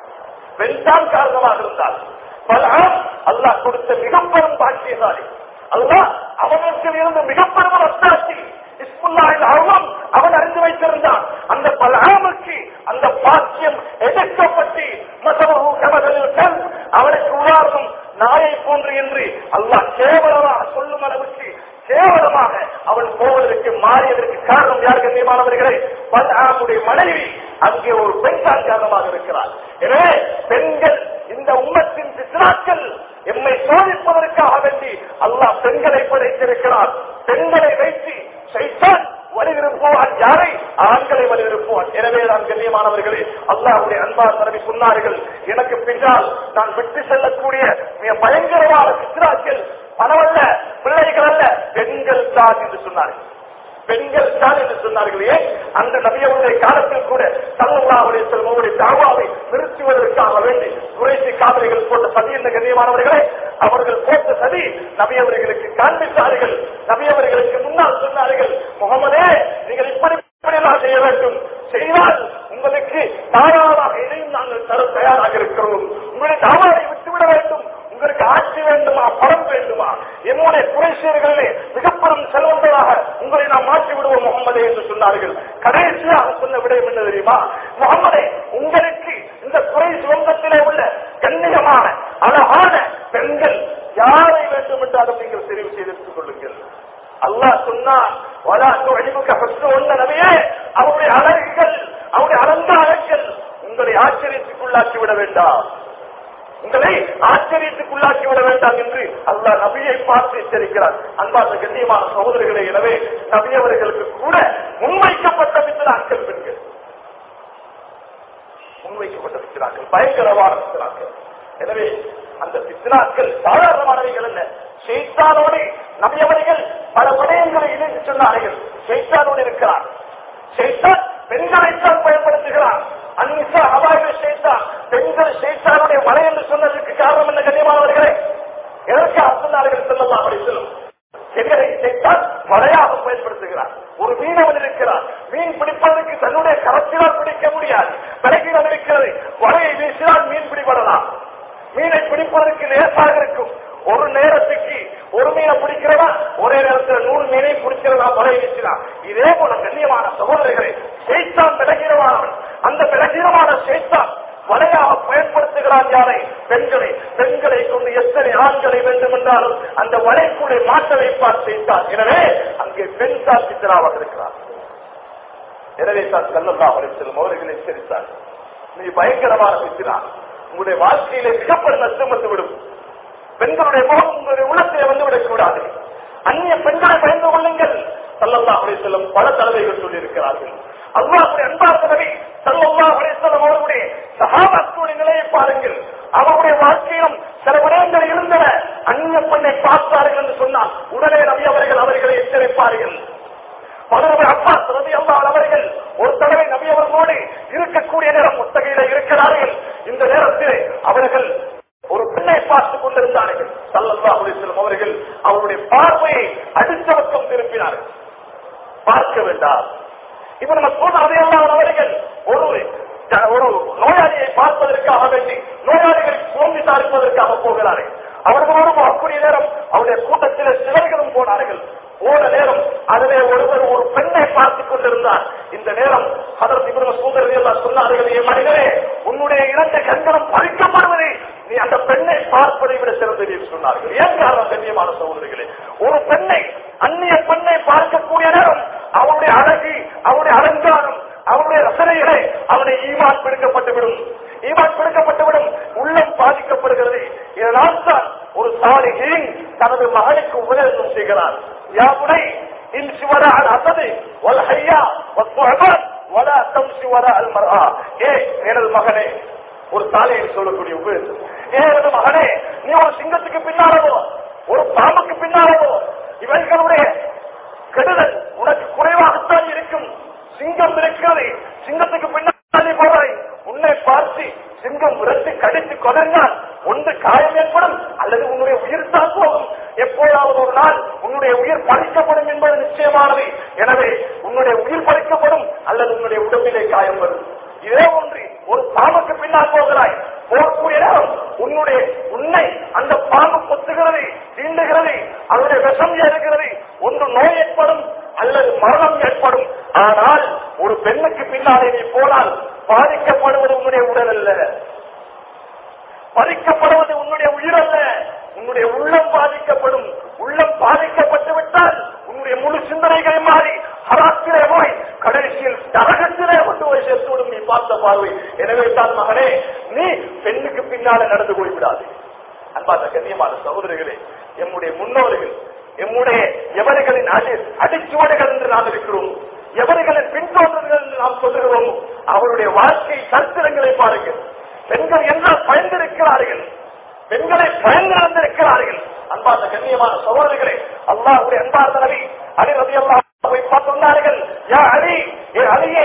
பெண்தான் காரணமாக இருந்தார் பல அல்லாஹ் கொடுத்த மிக பெரும் பாக்கியசாலி அல்லாஹ் அவனுக்கு இருந்து மிக பெரும் அத்தாட்சி இஸ்முல்லாஹில் அவன் அவன் அறிந்து வைத்திருந்தான் அந்த பலாமுக்கு அந்த பாக்கியம் எதிர்க்கப்பட்டு மசவகு கமதலில் கண் அவனுக்கு உதாரணம் நாயை போன்று என்று அல்லாஹ் கேவலமாக சொல்லும் அளவுக்கு கேவலமாக அவன் போவதற்கு மாறியதற்கு காரணம் யார் கண்ணியமானவர்களே பல்ஆமுடைய மனைவி அங்கே ஒரு பெண் தான் காரணமாக இருக்கிறார் எனவே பெண்கள் இந்த உம்மத்தின் பிசினாக்கள் எம்மை சோதிப்பதற்காக வேண்டி அல்லாஹ் பெண்களை படைத்திருக்கிறார் பெண்களை வைத்து சைத்தான் வலியுறுப்புவான் யாரை ஆண்களை வலியுறுப்புவான் எனவே நான் கண்ணியமானவர்களே அல்லாஹுடைய அன்பார் தரவி சொன்னார்கள் எனக்கு பின்னால் நான் விட்டு செல்லக்கூடிய மிக பயங்கரமான பித்ராக்கள் பணமல்ல பிள்ளைகள் அல்ல பெண்கள் தான் என்று சொன்னார்கள் பெண்கள் தான் என்று சொன்னார்கள் ஏன் அந்த நபியவருடைய காலத்தில் கூட சல்லாவுடைய செல்வமுடைய தாவாவை நிறுத்துவதற்காக வேண்டி குறைசி காவிரிகள் போட்ட சதி என்ற கண்ணியமானவர்களே அவர்கள் போட்ட சதி நபியவர்களுக்கு காண்பித்தார்கள் நபியவர்களுக்கு முன்னால் சொன்னார்கள் முகமதே நீங்கள் இப்படி இப்படியெல்லாம் செய்ய வேண்டும் செய்தால் உங்களுக்கு தாராளமாக எதையும் நாங்கள் தர தயாராக இருக்கிறோம் உங்களுடைய தாவாவை விட்டுவிட வேண்டும் உங்களுக்கு ஆட்சி வேண்டுமா பணம் வேண்டுமா என்னுடைய குறைசியர்களிலே மிகப்பெரும் செல்வந்தராக உங்களை நாம் மாற்றி விடுவோம் முகமதே என்று சொன்னார்கள் கடைசியாக சொன்ன விடயம் என்ன தெரியுமா முகமதே உங்களுக்கு இந்த குறை சுவங்கத்திலே உள்ள கண்ணியமான அழகான பெண்கள் யாரை வேண்டும் என்றாலும் நீங்கள் தெரிவு செய்தெடுத்துக் கொள்ளுங்கள் அல்லாஹ் சொன்னான் நபியே அவருடைய அழகுகள் அவருடைய அலங்காரங்கள் உங்களை ஆச்சரியத்துக்குள்ளாக்கி விட வேண்டாம் உங்களை ஆச்சரியத்துக்குள்ளாக்கி விட வேண்டாம் என்று அல்லாஹ் நபியை பார்த்து எச்சரிக்கிறார் அன்பார்ந்த கண்ணியமான சகோதரர்களே எனவே நபியவர்களுக்கு கூட முன்வைக்கப்பட்ட மித்திராக்கள் பெண்கள் முன்வைக்கப்பட்ட மித்திராக்கள் பயங்கரமான மித்திராக்கள் எனவே அந்த பித்னாக்கள் சாதாரணமானவைகள் அல்ல செய்தாலோடு நபியவர்கள் சொன்னார்கள் ஷைத்தானோடு இருக்கிறார் ஷைத்தான் பெண்களைத்தான் பயன்படுத்துகிறார் அன்னிசா அபாய ஷைத்தான் பெண்கள் ஷைத்தானுடைய மலை என்று சொன்னதற்கு காரணம் என்ன கண்ணியமானவர்களே எதற்காக சொன்னார்கள் செல்லலாம் அப்படி சொல்லும் பெண்களை ஷைத்தான் மழையாக பயன்படுத்துகிறார் ஒரு மீனவன் இருக்கிறார் மீன் பிடிப்பதற்கு தன்னுடைய கரத்தினால் பிடிக்க முடியாது விலகினம் இருக்கிறது வலையை வீசினால் மீன் பிடிபடலாம் மீனை பிடிப்பதற்கு லேசாக இருக்கும் ஒரு நேரத்துக்கு ஒரு மீனை பிடிக்கிறதா ஒரே நேரத்தில் நூறு மீனை பிடிக்கிறதா வலை வீசினான் இதே போல கண்ணியமான சகோதரிகளை செய்தான் விலகீனமானவன் அந்த விலகீனமான செய்தான் வலையாக பயன்படுத்துகிறான் யாரை பெண்களை பெண்களை கொண்டு எத்தனை ஆண்களை வேண்டும் என்றாலும் அந்த வலைக்குள்ளே மாற்ற வைப்பார் செய்தார் எனவே அங்கே பெண் தான் சித்தராவாக இருக்கிறார் எனவே தான் கல்லல்லா அவரை செல்லும் அவர்களை எச்சரித்தார் நீ பயங்கரமான சித்திரா உங்களுடைய வாழ்க்கையிலே மிகப்பெரும் நஷ்டம் வந்துவிடும் பெண்களுடைய முகம் உங்களுடைய உள்ளத்திலே வந்துவிடக் கூடாது அந்நிய பெண்களை பயந்து கொள்ளுங்கள் சல்லல்லா அவரை செல்லும் பல தலைவைகள் சொல்லியிருக்கிறார்கள் அல்லாஹுடைய அன்பார்ந்த நபி சல்லல்லா அவரை செல்லும் அவர்களுடைய சகாபாத்துடைய நிலையை பாருங்கள் அவருடைய வாழ்க்கையிலும் சில விடயங்கள் இருந்தன அந்நிய பெண்ணை பார்த்தார்கள் என்று சொன்னால் உடனே நபி அவர்கள் அவர்களை எச்சரிப்பார்கள் பதினொரு அப்பா ரவி அல்லால் அவர்கள் ஒரு தடவை நபி அவர்களோடு இருக்கக்கூடிய நேரம் முத்தகையில இருக்கிறார்கள் இந்த நேரத்தில் அவர்கள் ஒரு பெண்ணை பார்த்துக் கொண்டிருந்தார்கள் சல்லல்லா அலிஸ்லம் அவர்கள் அவருடைய பார்வையை அடுத்த பக்கம் திருப்பினார்கள் பார்க்க வேண்டாம் இப்ப நம்ம சொன்ன அதையெல்லாம் அவர்கள் ஒரு ஒரு நோயாளியை பார்ப்பதற்காக வேண்டி நோயாளிகளை சோம்பி சாரிப்பதற்காக போகிறார்கள் அவர்களோடு போகக்கூடிய நேரம் அவருடைய கூட்டத்தில் சிலர்களும் போனார்கள் போன நேரம் அதிலே ஒருவர் ஒரு பெண்ணை பார்த்துக் கொண்டிருந்தார் இந்த நேரம் அதற்கு இவர்கள் சூதரதி எல்லாம் சொன்னார்கள் என் மனிதனே உன்னுடைய இரண்டு கண்களும் பறிக்கப்படுவதை நீ அந்த பெண்ணை பார்ப்பதை விட சிறந்தது என்று சொன்னார்கள் ஏன் காரணம் கண்ணியமான சகோதரிகளே ஒரு பெண்ணை அந்நிய பெண்ணை பார்க்கக்கூடிய நேரம் அவருடைய அழகு அவருடைய அலங்காரம் அவருடைய ரசனைகளை அவருடைய ஈமான் பிடிக்கப்பட்டுவிடும் ஈமான் பிடிக்கப்பட்டுவிடும் உள்ளம் பாதிக்கப்படுகிறது இதனால் தான் ஒரு சாலிகின் தனது மகனுக்கு உபதேசம் செய்கிறார் யாவுடை இன் சிவரா அசது வல் ஹையா வஸ்வஹபத் வலா தம்சி வரா அல் மர்ஆ ஏ எனது மகனே ஒரு சாலையில் சொல்லக்கூடிய உபதேசம் ஏ எனது மகனே நீ ஒரு சிங்கத்துக்கு பின்னாலவோ ஒரு பாம்புக்கு பின்னாலவோ இவைகளுடைய கெடுதல் உனக்கு குறைவாகத்தான் இருக்கும் சிங்கம் இருக்கிறது சிங்கத்துக்கு பின்னாடி போறாய் உன்னை பார்த்து சிங்கம் விரட்டு கடித்து கொதறினால் ஒன்று காயம் ஏற்படும் அல்லது உன்னுடைய உயிர் தான் போகும் எப்போதாவது ஒரு நாள் உன்னுடைய உயிர் பறிக்கப்படும் என்பது நிச்சயமானது எனவே உன்னுடைய உயிர் பறிக்கப்படும் அல்லது உன்னுடைய உடம்பிலே காயம் வரும் இதே ஒன்று ஒரு பாம்புக்கு பின்னால் போகிறாய் போகக்கூடிய நேரம் உன்னுடைய உன்னை அந்த பாம்பு கொத்துகிறது தீண்டுகிறது அதனுடைய விஷம் ஏறுகிறது ஒன்று நோய் ஏற்படும் அல்லது மரணம் ஏற்படும் ஆனால் ஒரு பெண்ணுக்கு பின்னாலே நீ போனால் பாதிக்கப்படுவது உன்னுடைய உடல் அல்ல பறிக்கப்படுவது உன்னுடைய உயிர் அல்ல உன்னுடைய உள்ளம் பாதிக்கப்படும் உள்ளம் பாதிக்கப்பட்டு விட்டால் உன்னுடைய முழு சிந்தனைகளை மாறி ஹராத்திலே போய் கடைசியில் நரகத்திலே கொண்டு போய் சேர்த்துவிடும் நீ பார்த்த பார்வை எனவே தான் மகனே நீ பெண்ணுக்கு பின்னால நடந்து போய்விடாது அன்பாத கண்ணியமான சகோதரிகளே எம்முடைய முன்னோர்கள் எம்முடைய எவர்களின் அடி அடிச்சுவடுகள் என்று நாம் இருக்கிறோம் எவர்களின் பின்தோன்றல்கள் என்று நாம் சொல்லுகிறோம் அவருடைய வாழ்க்கை சரித்திரங்களை பாருங்கள் பெண்கள் என்றால் பயந்திருக்கிறார்கள் பெண்களை பயந்திருந்திருக்கிறார்கள் அன்பார்ந்த கண்ணியமான சகோதரிகளே அல்லாஹுடைய அன்பார்ந்த நபி அலி ரதி அல்லாஹ் சொன்னார்கள் யா அலி ஏ அலியே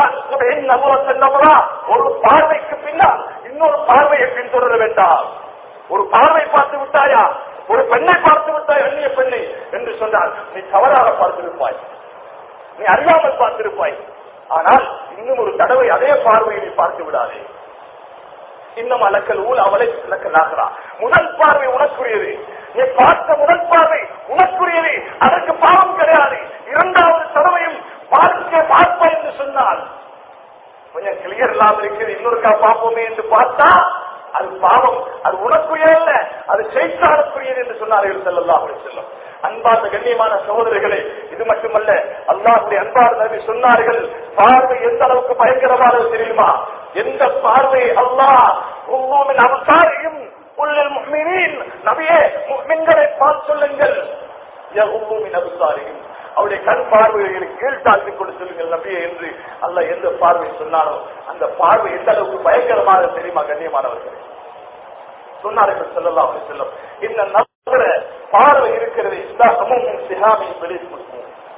ஒரு பார்வைக்கு பின்னால் இன்னொரு பார்வையை பின்தொடர வேண்டாம் ஒரு பார்வை பார்த்து விட்டாயா ஒரு பெண்ணை பார்த்து விட்டாய் அந்நிய பெண்ணை என்று சொன்னால் நீ தவறாக பார்த்திருப்பாய் நீ அறியாமல் பார்த்திருப்பாய் ஆனால் இன்னும் ஒரு தடவை அதே பார்வையை நீ பார்த்து விடாதே இன்னும் அலக்கல் ஊல் அவளை இலக்கல் ஆகிறா முதல் பார்வை உனக்குரியது நீ பார்த்த முதல் பார்வை உனக்குரியது அதற்கு பாவம் கிடையாது இரண்டாவது தடவையும் பார்க்க பார்ப்ப என்று சொன்னால் கொஞ்சம் கிளியர் இல்லாம இருக்கிறது இன்னொருக்கா பார்ப்போமே என்று பார்த்தா அது பாவம் அது உனக்குரியதல்ல அது செய்தாருக்குரியது என்று சொன்னார்கள் செல்லல்லா அப்படி செல்லும் அன்பார்ந்த கண்ணியமான சகோதரிகளே இது மட்டுமல்ல அல்லாஹுடைய அன்பார்ந்த நபி சொன்னார்கள் பார்வை எந்த அளவுக்கு பயங்கரமானது தெரியுமா எந்த பார்வை அல்லாஹ் உம்மூமின் அவசாரியும் உள்ளில் முஹ்மினீன் நபியே முஹ்மின்களை பார்த்து சொல்லுங்கள் யகும்மூமின் அவசாரியும் அவருடைய கண் பார்வைகளை கீழ்த்தாழ்த்திக் கொண்டு சொல்லுங்கள் நபியே என்று அல்ல எந்த பார்வை சொன்னாரோ அந்த பார்வை எந்த அளவுக்கு பயங்கரமானது தெரியுமா கண்ணியமானவர்கள் சொன்னார்கள் செல்லலாம் செல்லும் இந்த நபர பார்வை இருக்கிறது இஸ்லாமும் சிஹாமின் வெளியே கொடுக்கும்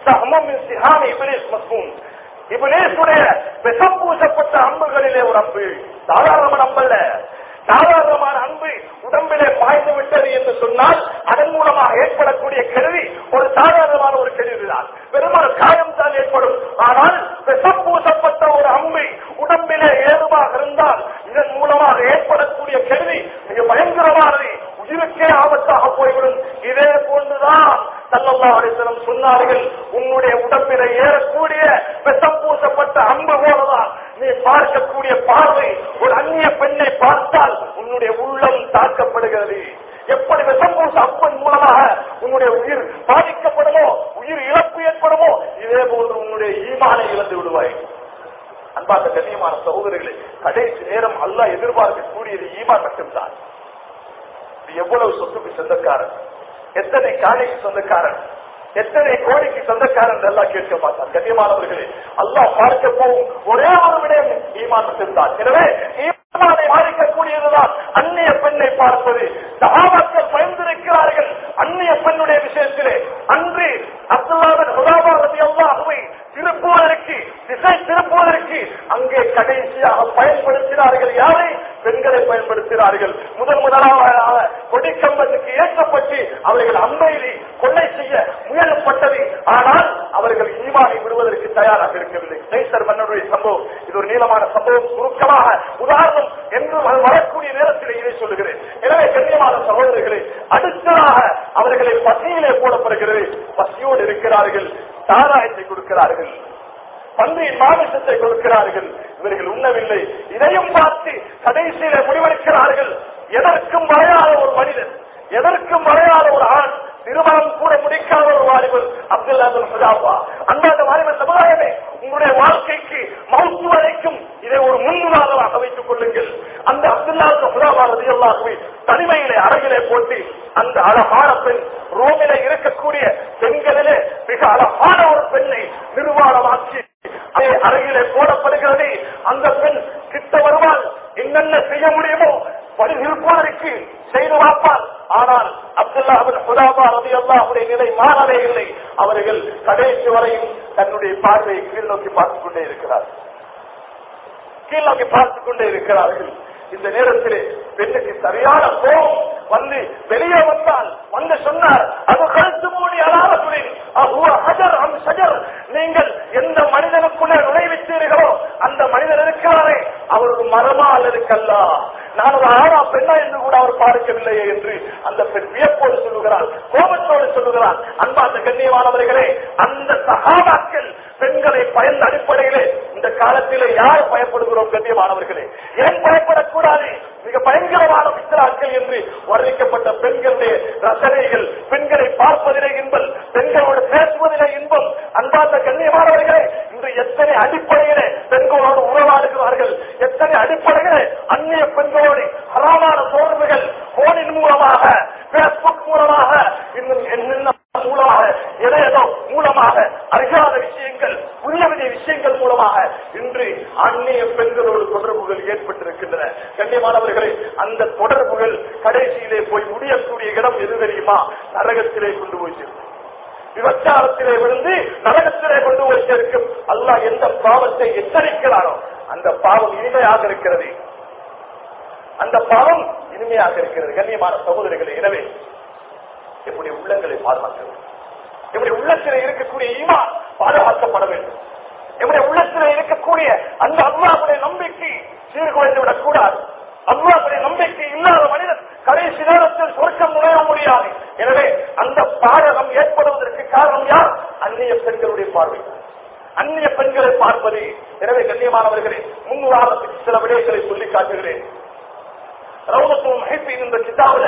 சஹமும் மின் சிஹாமி இப்லீஸ் மஸ்மூம் இப்லீஸுடைய விஷம் பூசப்பட்ட அம்புகளிலே ஒரு அம்பு சாதாரணமான அம்பல்ல சாதாரணமான அன்பு உடம்பிலே பாய்ந்து விட்டது என்று சொன்னால் அதன் மூலமாக ஏற்படக்கூடிய கருவி ஒரு சாதாரணமான ஒரு கருவிதான் வெறுமன காயம் தான் ஏற்படும் ஆனால் விஷம் பூசப்பட்ட ஒரு அம்பு உடம்பிலே ஏதுமாக இருந்தால் இதன் மூலமாக ஏற்படக்கூடிய கருவி மிக பயங்கரமானது உயிருக்கே ஆபத்தாக போய்விடும் இதே போன்றுதான் சல்லல்லா அலிசலம் சொன்னார்கள் உன்னுடைய உடம்பில ஏறக்கூடிய விஷம் பூசப்பட்ட அம்பு போலதான் நீ பார்க்கக்கூடிய பார்வை ஒரு அந்நிய பெண்ணை பார்த்தால் உன்னுடைய உள்ளம் தாக்கப்படுகிறது எப்படி விஷம் பூச அம்பன் மூலமாக உன்னுடைய உயிர் பாதிக்கப்படுமோ உயிர் இழப்பு ஏற்படுமோ இதே போன்று உன்னுடைய ஈமானை இழந்து விடுவாய் அன்பார்ந்த கண்ணியமான சகோதரிகளை கடைசி நேரம் அல்ல எதிர்பார்க்கக்கூடியது ஈமான் மட்டும்தான் இது எவ்வளவு சொத்துக்கு சொந்தக்காரன் எத்தனை காணிக்கு சொந்தக்காரன் எத்தனை கோடிக்கு சொந்தக்காரன் எல்லாம் கேட்க மாட்டார் கண்ணியமானவர்களே அல்லாஹ் பார்க்க போகும் ஒரே ஒரு விடயம் ஈமான் மட்டும்தான் எனவே ஈமானை பாதிக்கக்கூடியதுதான் அந்நிய பெண்ணை பார்ப்பது சகாபாக்கள் பயந்திருக்கிறார்கள் அந்நிய பெண்ணுடைய விஷயத்திலே அன்று அப்துல்லாவின் உதாபாரதி அல்லாஹுவை திருப்புவதற்கு திசை திருப்புவதற்கு அங்கே கடைசியாக பயன்படுத்தினார்கள் யாரை பெண்களை பயன்படுத்தினார்கள் முதன் முதலாக கொடிக்கம்பத்துக்கு ஏற்றப்பட்டு அவர்கள் அம்பையிலே கொள்ளை செய்ய முயலப்பட்டது ஆனால் அவர்கள் ஈமானை விடுவதற்கு தயாராக இருக்கவில்லை கைசர் மன்னருடைய சம்பவம் இது ஒரு நீளமான சம்பவம் சுருக்கமாக உதாரணம் என்று வரக்கூடிய நேரத்தில் இதை சொல்லுகிறேன் எனவே கண்ணியமான சகோதரர்களே அடுத்ததாக அவர்களை பசியிலே போடப்படுகிறது பசியோடு இருக்கிறார்கள் சாராயத்தை கொடுக்கிறார்கள் பன்றியின் மாமிசத்தை கொடுக்கிறார்கள் இவர்கள் உண்ணவில்லை இதையும் பார்த்து கடைசியில முடிவெடுக்கிறார்கள் எதற்கும் வரையாத ஒரு மனிதன் எதற்கும் வரையாத ஒரு ஆண் திருமணம் கூட முடிக்காத ஒரு வாலிபர் அப்துல்லா சுஜாபா அந்தாண்ட வாலிபர் சமுதாயமே உங்களுடைய வாழ்க்கைக்கு மவுத்து வரைக்கும் இதை ஒரு முன்னுதாரணமாக வைத்துக் கொள்ளுங்கள் அந்த அப்துல்லா சுஜாபா ரதியல்லாகவே தனிமையிலே அறையிலே போட்டு அந்த அழகான பெண் ரோமிலே இருக்கக்கூடிய பெண்களிலே மிக அழகான ஒரு பெண்ணை நிர்வாணமாக்கி அதே அறையிலே போடப்படுகிறது அந்த பெண் கிட்ட வருவாள் என்னென்ன செய்ய முடியுமோ படி நிற்பதற்கு செய்து பார்ப்பார் ஆனால் அப்துல்லாவின் சுதாபா ரவி அல்லாஹுடைய நிலை மாறவே இல்லை அவர்கள் கடைசி வரையும் தன்னுடைய பார்வையை கீழ் நோக்கி பார்த்துக் கொண்டே இருக்கிறார் கீழ் நோக்கி பார்த்துக் கொண்டே இருக்கிறார்கள் இந்த நேரத்திலே பெண்ணுக்கு சரியான கோபம் வந்து வெளியே வந்தால் வந்து சொன்னார் அது கழுத்து மூடி அலாரத்துடன் ஹஜர் அம் சஜர் நீங்கள் எந்த மனிதனுக்குள்ளே நுழைவித்தீர்களோ அந்த மனிதன் இருக்கிறாரே அவர் ஒரு மரமா அல்லது கல்லா நான் ஒரு ஆணா பெண்ணா என்று கூட அவர் பார்க்கவில்லையே என்று அந்த பெண் வியப்போடு சொல்லுகிறார் கோபத்தோடு சொல்லுகிறார் அன்பார்ந்த கண்ணியமானவர்களே அந்த சகாபாக்கள் பெண்களை பயந்த அடிப்படையிலே இந்த காலத்திலே யார் பயப்படுகிறோம் கண்ணியமானவர்களே ஏன் பயப்படக்கூடாது மிக பயங்கரமான மித்திராக்கள் என்று வர்ணிக்கப்பட்ட பெண்களுடைய ரசனைகள் பெண்களை பார்ப்பதிலே இன்பம் பெண்களோடு பேசுவதிலே இன்பம் அன்பார்ந்த கண்ணியமானவர்களே இன்று எத்தனை அடிப்படையிலே பெண்களோடு உறவாடுகிறார்கள் எத்தனை அடிப்படையிலே அந்நிய பெண்களோடு ஹராமான தொடர்புகள் போனின் மூலமாக பேஸ்புக் மூலமாக இன்னும் என்னென்ன மூலமாக எதையதோ மூலமாக அறியாத விஷயங்கள் புதிய புதிய விஷயங்கள் மூலமாக இன்று அந்நிய பெண்களோடு தொடர்புகள் ஏற்பட்டிருக்கின்றன கண்ணியமானவர்களே அந்த தொடர்புகள் கடைசியிலே போய் முடியக்கூடிய இடம் எது தெரியுமா நரகத்திலே கொண்டு போய் சேர்க்கும் விபச்சாரத்திலே விழுந்து நரகத்திலே கொண்டு போய் சேர்க்கும் அல்லாஹ் எந்த பாவத்தை எச்சரிக்கிறாரோ அந்த பாவம் இனிமையாக இருக்கிறது அந்த பாவம் இனிமையாக இருக்கிறது கண்ணியமான சகோதரிகளே எனவே என்னுடைய உள்ளங்களை பாதுகாக்க வேண்டும் என்னுடைய உள்ளத்தில் இருக்கக்கூடிய ஈமான் பாதுகாக்கப்பட வேண்டும் என்னுடைய உள்ளத்தில் இருக்கக்கூடிய அந்த அல்லாவுடைய நம்பிக்கை சீர்குலைந்து விடக்கூடாது அல்லாவுடைய நம்பிக்கை இல்லாத மனிதன் கடைசி நேரத்தில் சொர்க்கம் நுழைய முடியாது எனவே அந்த பாடகம் ஏற்படுவதற்கு காரணம் யார் அந்நிய பெண்களுடைய பார்வை அந்நிய பெண்களை பார்ப்பது எனவே கண்ணியமானவர்களே முன் உதாரணத்துக்கு சில விடயங்களை சொல்லி காட்டுகிறேன் ரவுதத்துவம் மகிழ்ச்சியின் இந்த கிதாபில்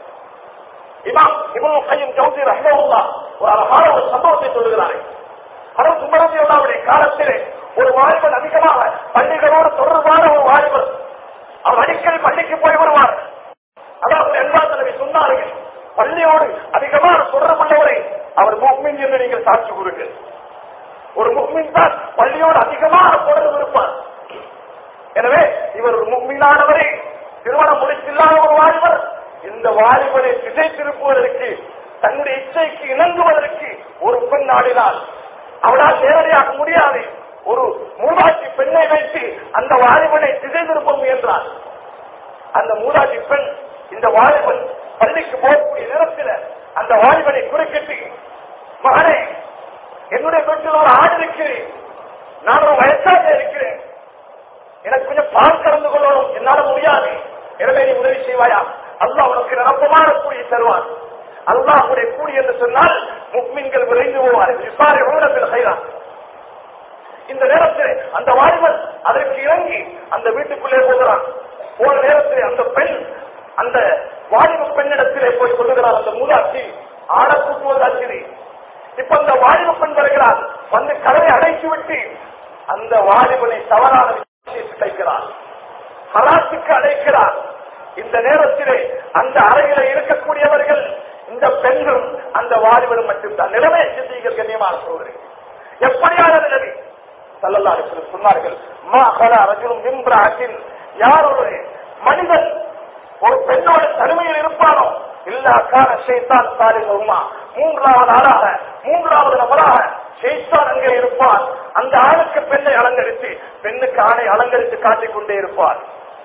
இமாம் இப்னு கையும் ஜவுதி ரஹ்மஹுல்லா ஒரு அழகான ஒரு சம்பவத்தை சொல்லுகிறார்கள் அவர் சுமரதியுள்ளாவுடைய காலத்திலே ஒரு வாலிபன் அதிகமாக பள்ளிகளோடு தொடர்பான ஒரு வாலிபர் அவர் அடிக்கடி பள்ளிக்கு போய் வருவார் அதாவது என்பார் சொன்னார்கள் பள்ளியோடு அதிகமான தொடர்புள்ளவரை அவர் முக்மின் என்று நீங்கள் சாட்சி கூறுங்கள் ஒரு முக்மின் தான் பள்ளியோடு அதிகமான தொடர்பு இருப்பார் எனவே இவர் ஒரு முக்மீனானவரே திருமணம் முடித்தில்லாத ஒரு வாலிபர் இந்த வாலிபரை திசை திருப்புவதற்கு தன்னுடைய இச்சைக்கு இணங்குவதற்கு ஒரு பெண் நாடினால் அவளால் நேரடியாக முடியாது ஒரு மூதாட்சி பெண்ணை வைத்து அந்த வாலிபனை திசை திருப்ப முயன்றார் அந்த மூதாட்சி பெண் இந்த வாலிபன் பள்ளிக்கு போகக்கூடிய நேரத்தில் அந்த வாலிபனை குறுக்கிட்டு மகனே என்னுடைய வீட்டில் ஒரு ஆடு இருக்கிறேன் நான் ஒரு வயசாக இருக்கிறேன் எனக்கு கொஞ்சம் பால் கலந்து கொள்ளணும் என்னால முடியாது எனவே நீ உதவி செய்வாயா அல்லாஹ் உனக்கு நிரப்பமான கூலியை தருவான் அல்லாஹ் உடைய கூலி என்று சொன்னால் முக்மின்கள் விரைந்து போவார்கள் விசாரி ஊடகத்தில் செய்தான் இந்த நேரத்தில் அந்த வாலிபன் அதற்கு இறங்கி அந்த வீட்டுக்குள்ளே போகிறான் போன நேரத்தில் அந்த பெண் அந்த வாலிப பெண்ணிடத்திலே போய் சொல்லுகிறார் அந்த மூதாட்சி ஆட கூட்டுவதாட்சி இப்ப அந்த வாலிப பெண் வருகிறார் வந்து கதவை அடைத்து விட்டு அந்த வாலிபனை தவறான விஷயத்தை தைக்கிறார் ஹராத்துக்கு அழைக்கிறார் இந்த நேரத்திலே அந்த அறையில இருக்கக்கூடியவர்கள் இந்த பெண்களும் அந்த வாலிபனும் மட்டும்தான் நிலைமை சிந்திகள் கண்ணியமான சோதரி எப்படியான நிலைமை சல்லல்லா அலிஸ்வரம் சொன்னார்கள் மா கலா ரஜுலும் மிம்ராட்டின் யார் ஒரு மனிதன் ஒரு பெண்ணோட தனிமையில் இருப்பானோ இல்லா கால ஷைத்தான் சாலிஹுமா மூன்றாவது ஆளாக மூன்றாவது நபராக ஷைத்தான் அங்கே இருப்பான் அந்த ஆணுக்கு பெண்ணை அலங்கரித்து பெண்ணுக்கு ஆணை அலங்கரித்து காட்டிக் கொண்டே இருப்பார்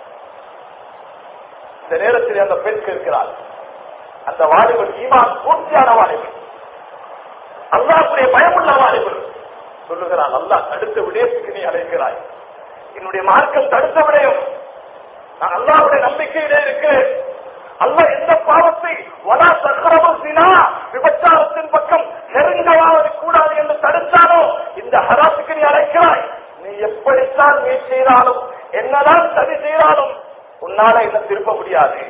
இந்த நேரத்தில் அந்த பெண் கேட்கிறார் அந்த வாலிபன் ஈமான் பூர்த்தியான வாலிபன் அல்லாஹ்வுடைய பயமுள்ள வாலிபன் சொல்லுகிறான் அல்லாஹ் தடுத்த விடயத்துக்கு நீ அழைக்கிறாய் என்னுடைய மார்க்கம் தடுத்த விடயம் நான் அல்லாஹ்வுடைய நம்பிக்கையிலே இருக்கிறேன் அல்லாஹ் எந்த பாவத்தை வலா சக்கரமும் சினா விபச்சாரத்தின் பக்கம் நெருங்கவாவது கூடாது என்று தடுத்தானோ இந்த ஹராத்துக்கு நீ அழைக்கிறாய் நீ எப்படித்தான் நீ செய்தாலும் என்னதான் சரி செய்தாலும் உன்னால என்ன திருப்ப முடியாது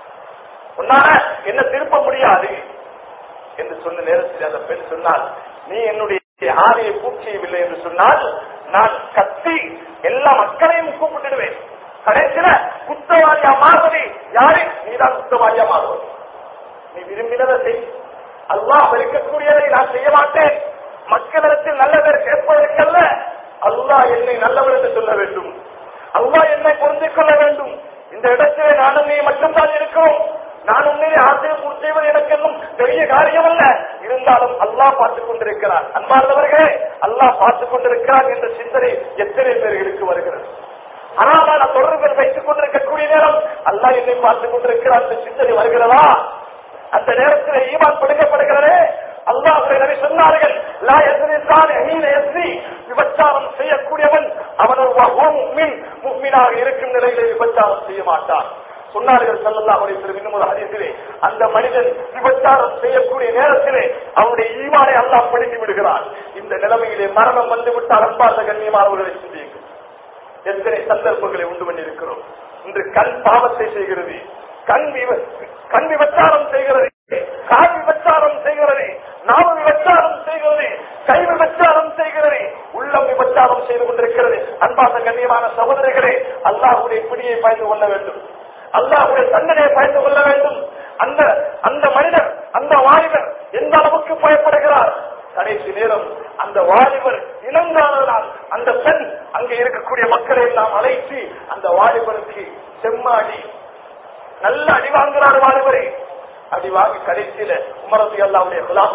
உன்னால என்ன திருப்ப முடியாது என்று சொன்ன நேரத்தில் அந்த பெண் சொன்னால் நீ என்னுடைய ஆணையை பூர்த்தி செய்யவில்லை என்று சொன்னால் நான் கத்தி எல்லா மக்களையும் கூப்பிட்டுடுவேன் கடைசியில குத்தவாளியா மாறுவதே யாரு நீதான் குத்தவாளியா மாறுவது நீ விரும்பினதை செய் அல்லாஹ் இருக்கக்கூடியதை நான் செய்ய மாட்டேன் மக்களிடத்தில் நல்ல பேர் கேட்பதற்கல்ல அல்லாஹ் என்னை நல்லவர் என்று சொல்ல வேண்டும் அல்லாஹ் என்னை புரிந்து கொள்ள வேண்டும் இந்த இடத்திலே நானும் நீ மட்டும்தான் இருக்கிறோம் நான் உண்மையை ஆசையை பூர்த்தி செய்வது எனக்கு இன்னும் பெரிய காரியம் அல்ல இருந்தாலும் அல்லாஹ் பார்த்துக் கொண்டிருக்கிறார் அன்பார்ந்தவர்களே அல்லாஹ் பார்த்துக் கொண்டிருக்கிறார் என்ற சிந்தனை எத்தனை பேர்களுக்கு வருகிறது அனாமான தொடர்புகள் வைத்துக் கொண்டிருக்கக்கூடிய நேரம் அல்லாஹ் என்னை பார்த்துக் கொண்டிருக்கிறார் என்ற சிந்தனை வருகிறதா அந்த நேரத்தில் ஈமான் படுக்கப்படுகிறதே அல்லாஹுடைய நபி சொன்னார்கள் லா எஸ்ரிசான் ஹீன எஸ்ரி விபச்சாரம் செய்யக்கூடியவன் அவன் ஒரு முக்மின் முக்மினாக இருக்கும் நிலையிலே விபச்சாரம் செய்ய மாட்டான் சொன்னார்கள் ஸல்லல்லாஹு அலைஹி வஸல்லம் இன்னும் ஒரு ஹதீஸிலே அந்த மனிதன் விபச்சாரம் செய்யக்கூடிய நேரத்திலே அவனுடைய ஈமானை அல்லாஹ் படுத்தி விடுகிறான் இந்த நிலைமையிலே மரணம் வந்து விட்டால் அன்பார்ந்த கண்ணியமானவர்களை சிந்தியுங்கள் எத்தனை சந்தர்ப்பங்களை உண்டு பண்ணியிருக்கிறோம் இன்று கண் பாவத்தை செய்கிறது கண் விவ- கண் விபச்சாரம் செய்கிறது கால் விபச்சாரம் செய்கிறது நாவு விபச்சாரம் செய்கிறது கை விபச்சாரம் செய்கிறது உள்ளம் விபச்சாரம் செய்து கொண்டிருக்கிறது அன்பார்ந்த கண்ணியமான சகோதரிகளே அல்லாஹ்வுடைய பிடியை பயந்து கொள்ள வேண்டும் அல்லாஹ்வுடைய தண்டனையை பயந்து கொள்ள வேண்டும் அந்த அந்த மனிதர் அந்த வாலிபர் எந்த அளவுக்கு பயப்படுகிறார் கடைசி நேரம் அந்த வாலிபர் இளங்கானதால் அந்த பெண் அங்கே இருக்கக்கூடிய மக்களை எல்லாம் அழைத்து அந்த வாலிபருக்கு செம்மாடி நல்ல அடி வாங்குறார் வாலிபரை அடி வாங்கி கடைசியில உமரதி அல்லாவுடைய குலாம்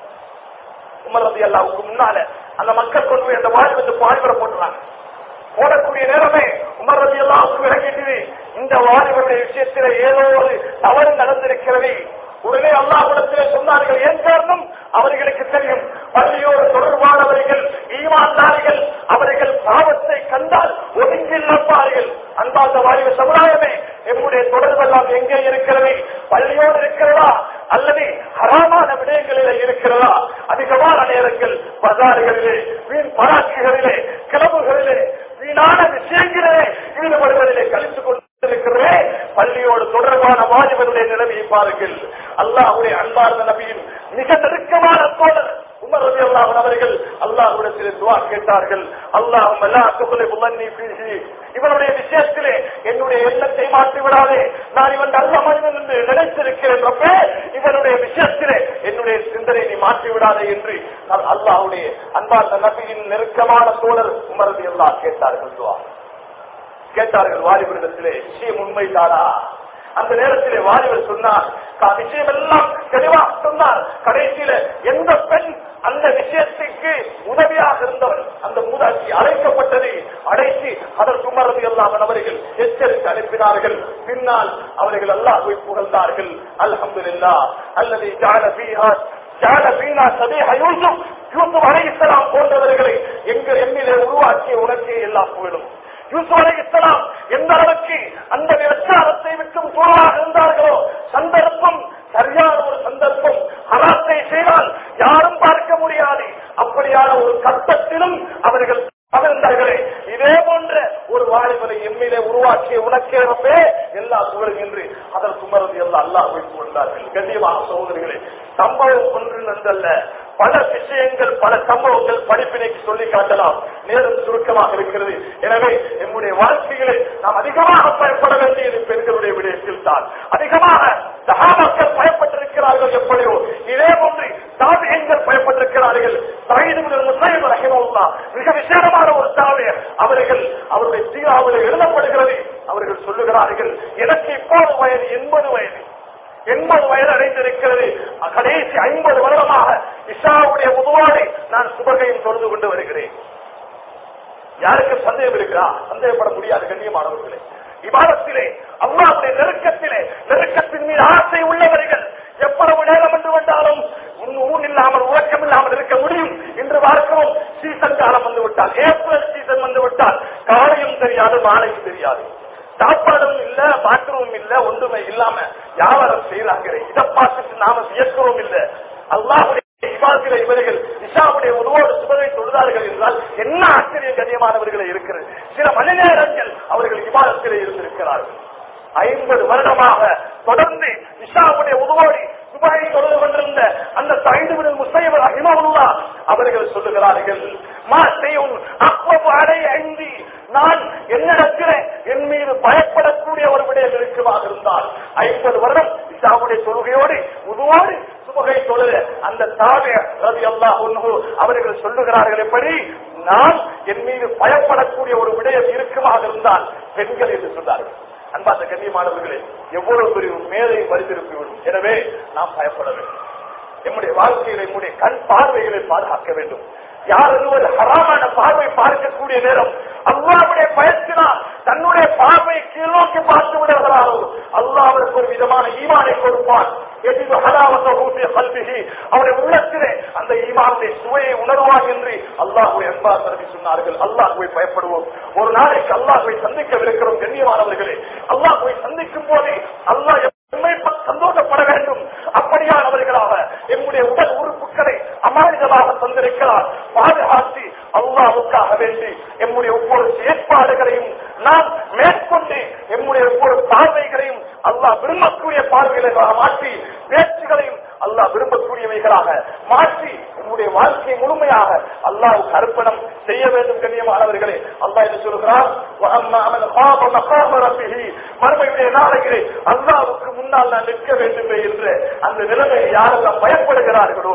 உமரதி அல்லாவுக்கு முன்னால அந்த மக்கள் கொண்டு போய் அந்த வாலிபத்து வாலிபரை போட்டுறாங்க போடக்கூடிய நேரமே உமர் ரதி அல்லாவுக்கு விளக்கிட்டு இந்த வாலிபருடைய விஷயத்தில ஏதோ ஒரு தவறு நடந்திருக்கிறது உடனே அல்லாஹ்விடத்திலே சொன்னார்கள் ஏன் காரணம் அவர்களுக்கு தெரியும் பள்ளியோடு தொடர்பானவர்கள் ஈமான்தாரிகள் அவர்கள் பாவத்தை கண்டால் ஒதுங்கி நிற்பார்கள் அன்பார்ந்த வாலிப சமுதாயமே எம்முடைய தொடர்பெல்லாம் எங்கே இருக்கிறது பள்ளியோடு இருக்கிறதா அல்லது ஹராமான விடயங்களிலே இருக்கிறதா அதிகமான நேரங்கள் பஜார்களிலே வீண் பராட்சிகளிலே கிளம்புகளிலே வீணான விஷயங்களிலே ஈடுபடுவதிலே கழித்துக் கொண்டிருக்கிறதே பள்ளியோடு தொடர்பான வாலிபருடைய நிலைமையை பாருங்கள் அல்லாஹுடைய அன்பார்ந்த நபியின் மிக நெருக்கமான தோழர் உமர் ரவி அல்லாஹ் அவர்கள் அல்லாஹ்விடத்தில் துவா கேட்டார்கள் அல்லாஹும் எல்லா துகளை உமன்னி பீசி இவனுடைய விஷயத்திலே என்னுடைய எண்ணத்தை மாற்றி விடாதே நான் இவன் நல்ல மனிதன் என்று நினைத்திருக்கிறேன் ரப்பே இவனுடைய விஷயத்திலே என்னுடைய சிந்தனை நீ மாற்றி விடாதே என்று நான் அல்லாஹ்வுடைய அன்பார்ந்த நபியின் நெருக்கமான தோழர் உமர் ரவி அல்லாஹ் கேட்டார்கள் துவா கேட்டார்கள் வாலிபரிடத்திலே விஷயம் உண்மைதானா அந்த நேரத்திலே வாலிபர் சொன்னார் கா- விஷயம் எல்லாம் தெளிவாக சொன்னார் கடைசியில எந்த பெண் அந்த விஷயத்துக்கு உதவியாக இருந்தவர் அந்த மூதாட்சி அழைக்கப்பட்டதை அடைத்து அதற்கு உமரது எல்லாம் அவர்கள் எச்சரித்து அனுப்பினார்கள் பின்னால் அவர்கள் அல்லாஹ்வை புகழ்ந்தார்கள் அல்ஹம்துலில்லா அல்லது ஜால பீஹா ஜால பீனா சதீஹ யூசுப் யூசுப் அலைஹிஸ்ஸலாம் போன்றவர்களை எங்கள் எண்ணிலே உருவாக்கிய உனக்கே எல்லாம் புகழும் யூசுப் அலைஹிஸ்ஸலாம் எந்த அளவுக்கு அந்த விபச்சாரத்தை விட்டும் தூரமாக இருந்தார்களோ சந்தர்ப்பம் சரியான ஒரு சந்தர்ப்பம் ஹராத்தை செய்தால் யாரும் பார்க்க முடியாது அப்படியான ஒரு கட்டத்திலும் அவர்கள் பகிர்ந்தார்களே இதே போன்ற ஒரு வாலிபனை எம்மிலே உருவாக்கிய உனக்கே ரப்பே எல்லா புகழும் என்று அதற்கு மருந்து எல்லாம் அல்லாஹ் கொண்டார்கள் கண்ணியமாக சகோதரிகளே சம்பவம் ஒன்று நன்றல்ல பல விஷயங்கள் பல சம்பவங்கள் படிப்பினைக்கு சொல்லி காட்டலாம் நேரம் சுருக்கமாக இருக்கிறது எனவே நம்முடைய வாழ்க்கைகளை நாம் அதிகமாக பயப்பட வேண்டியது பெண்களுடைய விடயத்தில் தான் அதிகமாக சகாபாக்கள் பயப்பட்டிருக்கிறார்கள் எப்படியோ இதே போன்று தாபியங்கள் பயப்பட்டிருக்கிறார்கள் சைதுகள் முசைப் ரஹிமவுல்லா மிக விசேடமான ஒரு தாவியர் அவர்கள் அவருடைய சீராவில் எழுதப்படுகிறது அவர்கள் சொல்லுகிறார்கள் எனக்கு இப்போது வயது எண்பது வயது எண்பது வயது அடைந்திருக்கிறது கடைசி ஐம்பது வருடமாக இஷாவுடைய முதலோடு நான் சுபகையும் தொழுது கொண்டு வருகிறேன் யாருக்கு சந்தேகம் இருக்கா சந்தேகப்பட முடியாது கண்ணியமானவர்களே விவாதத்திலே அல்லாவுடைய நெருக்கத்திலே நெருக்கத்தின் மீது ஆசை உள்ளவர்கள் எவ்வளவு நேரம் என்று வந்தாலும் உன் ஊன் இல்லாமல் உறக்கம் இல்லாமல் இருக்க முடியும் என்று பார்க்கிறோம் சீசன் காலம் வந்து விட்டால் ஏப்ரல் சீசன் வந்து விட்டால் காலையும் தெரியாது மாலையும் தெரியாது சாப்பாடும் இல்ல பாத்ரூம் இல்ல ஒன்றுமே இல்லாம வியாபாரம் செய்யறாங்க இதை பார்த்துட்டு நாம வியக்கிறோம் இல்ல அல்லாஹுடைய இவாதில இவர்கள் இஷாவுடைய உருவோடு சுபதை தொழுதார்கள் என்றால் என்ன ஆச்சரிய கண்ணியமானவர்களை இருக்கிறது சில மணி நேரங்கள் அவர்கள் விவாதத்திலே இருந்திருக்கிறார்கள் ஐம்பது வருடமாக தொடர்ந்து இஷாவுடைய உருவோடி சுபகை தொழுது கொண்டிருந்த அந்த ஐந்து முசைவர் அகிமவுல்லா அவர்கள் சொல்லுகிறார்கள் மா செய்யும் அப்பவு அடைய ஐந்தி நான் என்னிடத்திலே என் மீது பயப்படக்கூடிய ஒரு விடயம் இருக்குமாக இருந்தால் ஐம்பது வருடம் இஷாவுடைய தொழுகையோடு உருவோடு சுபகை தொழுத அந்த தாவே ரவி அல்லா அவர்கள் சொல்லுகிறார்கள் எப்படி நான் என் மீது பயப்படக்கூடிய ஒரு விடயம் இருக்குமாக இருந்தால் பெண்கள் என்று சொன்னார்கள் அன்பார்ந்த கண்ணியமானவர்களே எவ்வளவு பெரிய மேலை மறுத்திருப்பிவிடும் எனவே நாம் பயப்பட வேண்டும் நம்முடைய வாழ்க்கையில நம்முடைய கண் பார்வைகளை பாதுகாக்க வேண்டும் யார் ஒருவர் ஹராமான பார்வை பார்க்கக்கூடிய நேரம் அல்லாவுடைய பயத்தினால் தன்னுடைய பார்வை கீழ்நோக்கி பார்த்து விடுகிறாரோ அல்லாஹ் அவருக்கு ஒரு விதமான ஈமானை கொடுப்பான் எதிர்வு ஹலாவத்தை ஊட்டிய கல்விகி அவருடைய உள்ளத்திலே அந்த ஈமானுடைய சுவையை உணர்வான் என்று அல்லாஹுவை அன்பா தரவி சொன்னார்கள் அல்லாஹுவை பயப்படுவோம் ஒரு நாளைக்கு அல்லாஹுவை சந்திக்கவிருக்கிறோம் கண்ணியமானவர்களே அல்லாஹுவை சந்திக்கும் போதே அல்லாஹ் எம்மை சந்தோஷப்பட வேண்டும் அப்படியானவர்களாக எம்முடைய உடல் உறுப்புகளை அமானிதமாக தந்திருக்கிறார் பாதுகாத்து அல்லாவுக்காக வேண்டி எம்முடைய ஒவ்வொரு செயற்பாடுகளையும் நாம் மேற்கொண்டு எம்முடைய ஒவ்வொரு பார்வைகளையும் அல்லாஹ் விரும்பக்கூடிய பார்வைகளாக மாற்றி பேச்சுகளையும் அல்லாஹ் விரும்பக்கூடியவைகளாக மாற்றி நம்முடைய வாழ்க்கையை முழுமையாக அல்லாஹ்வுக்கு அர்ப்பணம் செய்ய வேண்டும் கண்ணியமானவர்களே அல்லாஹ் என்ன சொல்கிறார் وَأَمَّا مَنْ خَافَ مَقَامَ رَبِّهِ மறுமையுடைய நாளையிலே அல்லாஹ்வுக்கு முன்னால் நான் நிற்க வேண்டுமே என்று அந்த நிலைமையை யாரெல்லாம் பயப்படுகிறார்களோ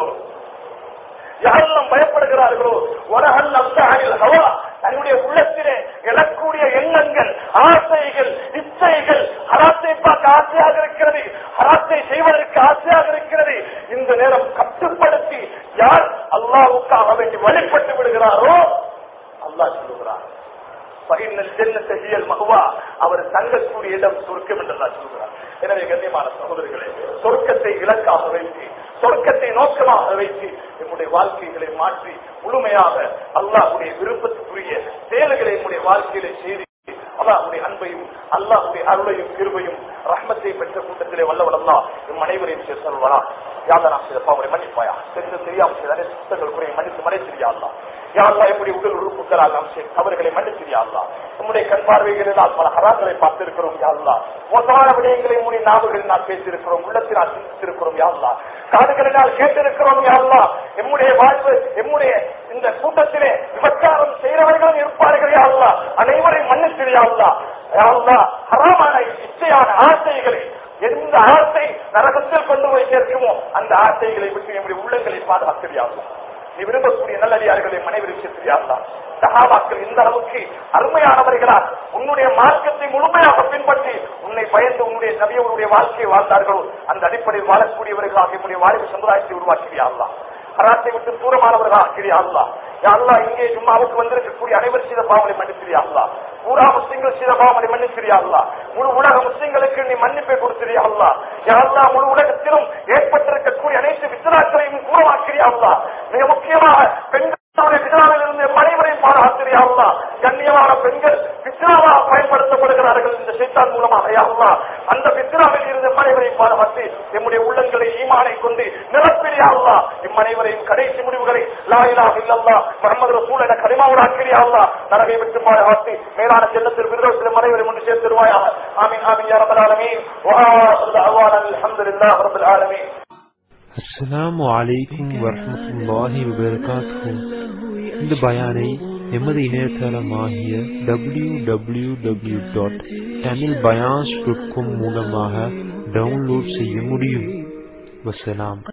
யாரெல்லாம் பயப்படுகிறார்களோ உலகல் அப்தானில் ஹவா தன்னுடைய உள்ளத்திலே எழக்கூடிய எண்ணங்கள் ஆசைகள் இச்சைகள் ஹராத்தை பார்க்க ஆசையாக இருக்கிறது ஹராத்தை செய்வதற்கு ஆசையாக இருக்கிறது இந்த நேரம் கட்டுப்படுத்தி யார் அல்லாவுக்காக வேண்டி வழிபட்டு விடுகிறாரோ அல்லாஹ் சொல்லுகிறார் பகிர்ந்தல் ஜென்னத்தை ஹியல் மகுவா அவர் தங்கக்கூடிய இடம் சொர்க்கம் என்று அல்லாஹ் சொல்கிறார் எனவே கண்ணியமான சகோதரர்களே சொர்க்கத்தை இலக்காக வைத்து சொர்க்கத்தை நோக்கமாக வைத்து நம்முடைய வாழ்க்கைகளை மாற்றி முழுமையாக அல்லாஹுடைய விருப்பத்துக்குரிய செயல்களை நம்முடைய வாழ்க்கையில செய்து அல்லாஹுடைய அன்பையும் அல்லாஹுடைய அருளையும் கிருபையும் ரஹ்மத்தை பெற்ற கூட்டத்திலே வல்லவளல்லா எம் அனைவரையும் சேர்த்து சொல்வாரா யாதனா சிறப்பா அவரை மன்னிப்பாயா தெரிந்து தெரியாமல் செய்த அனைத்து சுத்தங்கள் குறையை மன்னித்து மறைத்திரியா அல்லா யாரெல்லாம் எப்படி உடல் உறுப்புகளால் நாம் செய்து அவர்களை மன்னித்திரியா அல்லா நம்முடைய கண் பார்வைகளினால் பல ஹராக்களை பார்த்திருக்கிறோம் யாழ்லா மோசமான விடயங்களை மூடி நாவுகளில் நாம் பேசியிருக்கிறோம் உள்ளத்தினால் சிந்தித்திருக்கிறோம் யாழ்லா காதுகளினால் கேட்டிருக்கிறோம் யாழ்லா எம்முடைய வாழ்வு எம்முடைய இந்த கூட்டத்திலே விபச்சாரம் செய்கிறவர்களும் இருப்பார்கள் யாழ்லா அனைவரையும் மன்னித்திரியா அல்லா யாழ்லா ஹராமான இச்சையான ஆசைகளை எந்த ஆசை நரகத்தில் கொண்டு போய் சேர்க்குமோ அந்த ஆசைகளை விட்டு நம்முடைய உள்ளங்களை பாதுகாத்திரியாகும் நீ விரும்பக்கூடிய நல்லடியார்களை மனைவி விஷயத்தில் யாருலா சகாபாக்கள் இந்த அளவுக்கு அருமையானவர்களா உன்னுடைய மார்க்கத்தை முழுமையாக பின்பற்றி உன்னை பயந்து உன்னுடைய நபியவருடைய வாழ்க்கையை வாழ்ந்தார்களோ அந்த அடிப்படையில் வாழக்கூடியவர்களாக என்னுடைய வாழ்க்கை சமுதாயத்தை உருவாக்கிறியா அல்லா ஹராத்தை விட்டு தூரமானவர்களா ஆக்கிறியா அல்லா யா அல்லாஹ் இங்கே ஜும்மாவுக்கு வந்திருக்கக்கூடிய அனைவர் செய்த பாவங்களை மன்னிச்சிரியா அல்லா பூரா முஸ்லிம்கள் செய்த பாவங்களை மன்னிச்சிரியா அல்லா முழு உலக முஸ்லிம்களுக்கு நீ மன்னிப்பை கொடுத்திரியா அல்லா யா அல்லாஹ் முழு உலகத்திலும் ஏற்பட்டிருக்கக்கூடிய அனைத்து வித்ராக்களையும் கூறமாக்கிறியா அல்லா மிக முக்கியமாக பெண்கள் பித்ராவில் இருந்து மனைவரை பாராத்திரியா அல்லா கண்ணியமான பெண்கள் பித்ராவாக பயன்படுத்தப்படுகிறார்கள் இந்த சைத்தான் மூலமாக யா அல்லாஹ் அந்த பித்ராவில் இருந்து மனைவரை பாராட்டி நம்முடைய உள்ளங்களை ஈமானை கொண்டு நிரப்பிரியா அல்லா இம்மனைவரையும் கடைசி முடிவுகளை லா இலாஹ இல்லல்லாஹ் முஹம்மது ரசூல் என கரிமாவுடாக்கிறியா அல்லா நரகை விட்டு பாராட்டி மேலான செல்லத்தில் விருதத்தில் மனைவரை ஒன்று சேர்த்திருவாயாக ஆமீன் ஆமீன் யா ரப்பல் ஆலமீன் வா ஆஹிரு தஅவானா அல்ஹம்துலில்லாஹி ரப்பில் ஆலமீன் அஸ்ஸலாமு அலைக்கும் வரஹ்மத்துல்லாஹி வபரகாத்துஹு இந்த பயானை எமது இணையதளமாகிய W W W dot Tamil bayans dot com மூலமாக டவுன்லோட் செய்ய முடியும் வசலாம்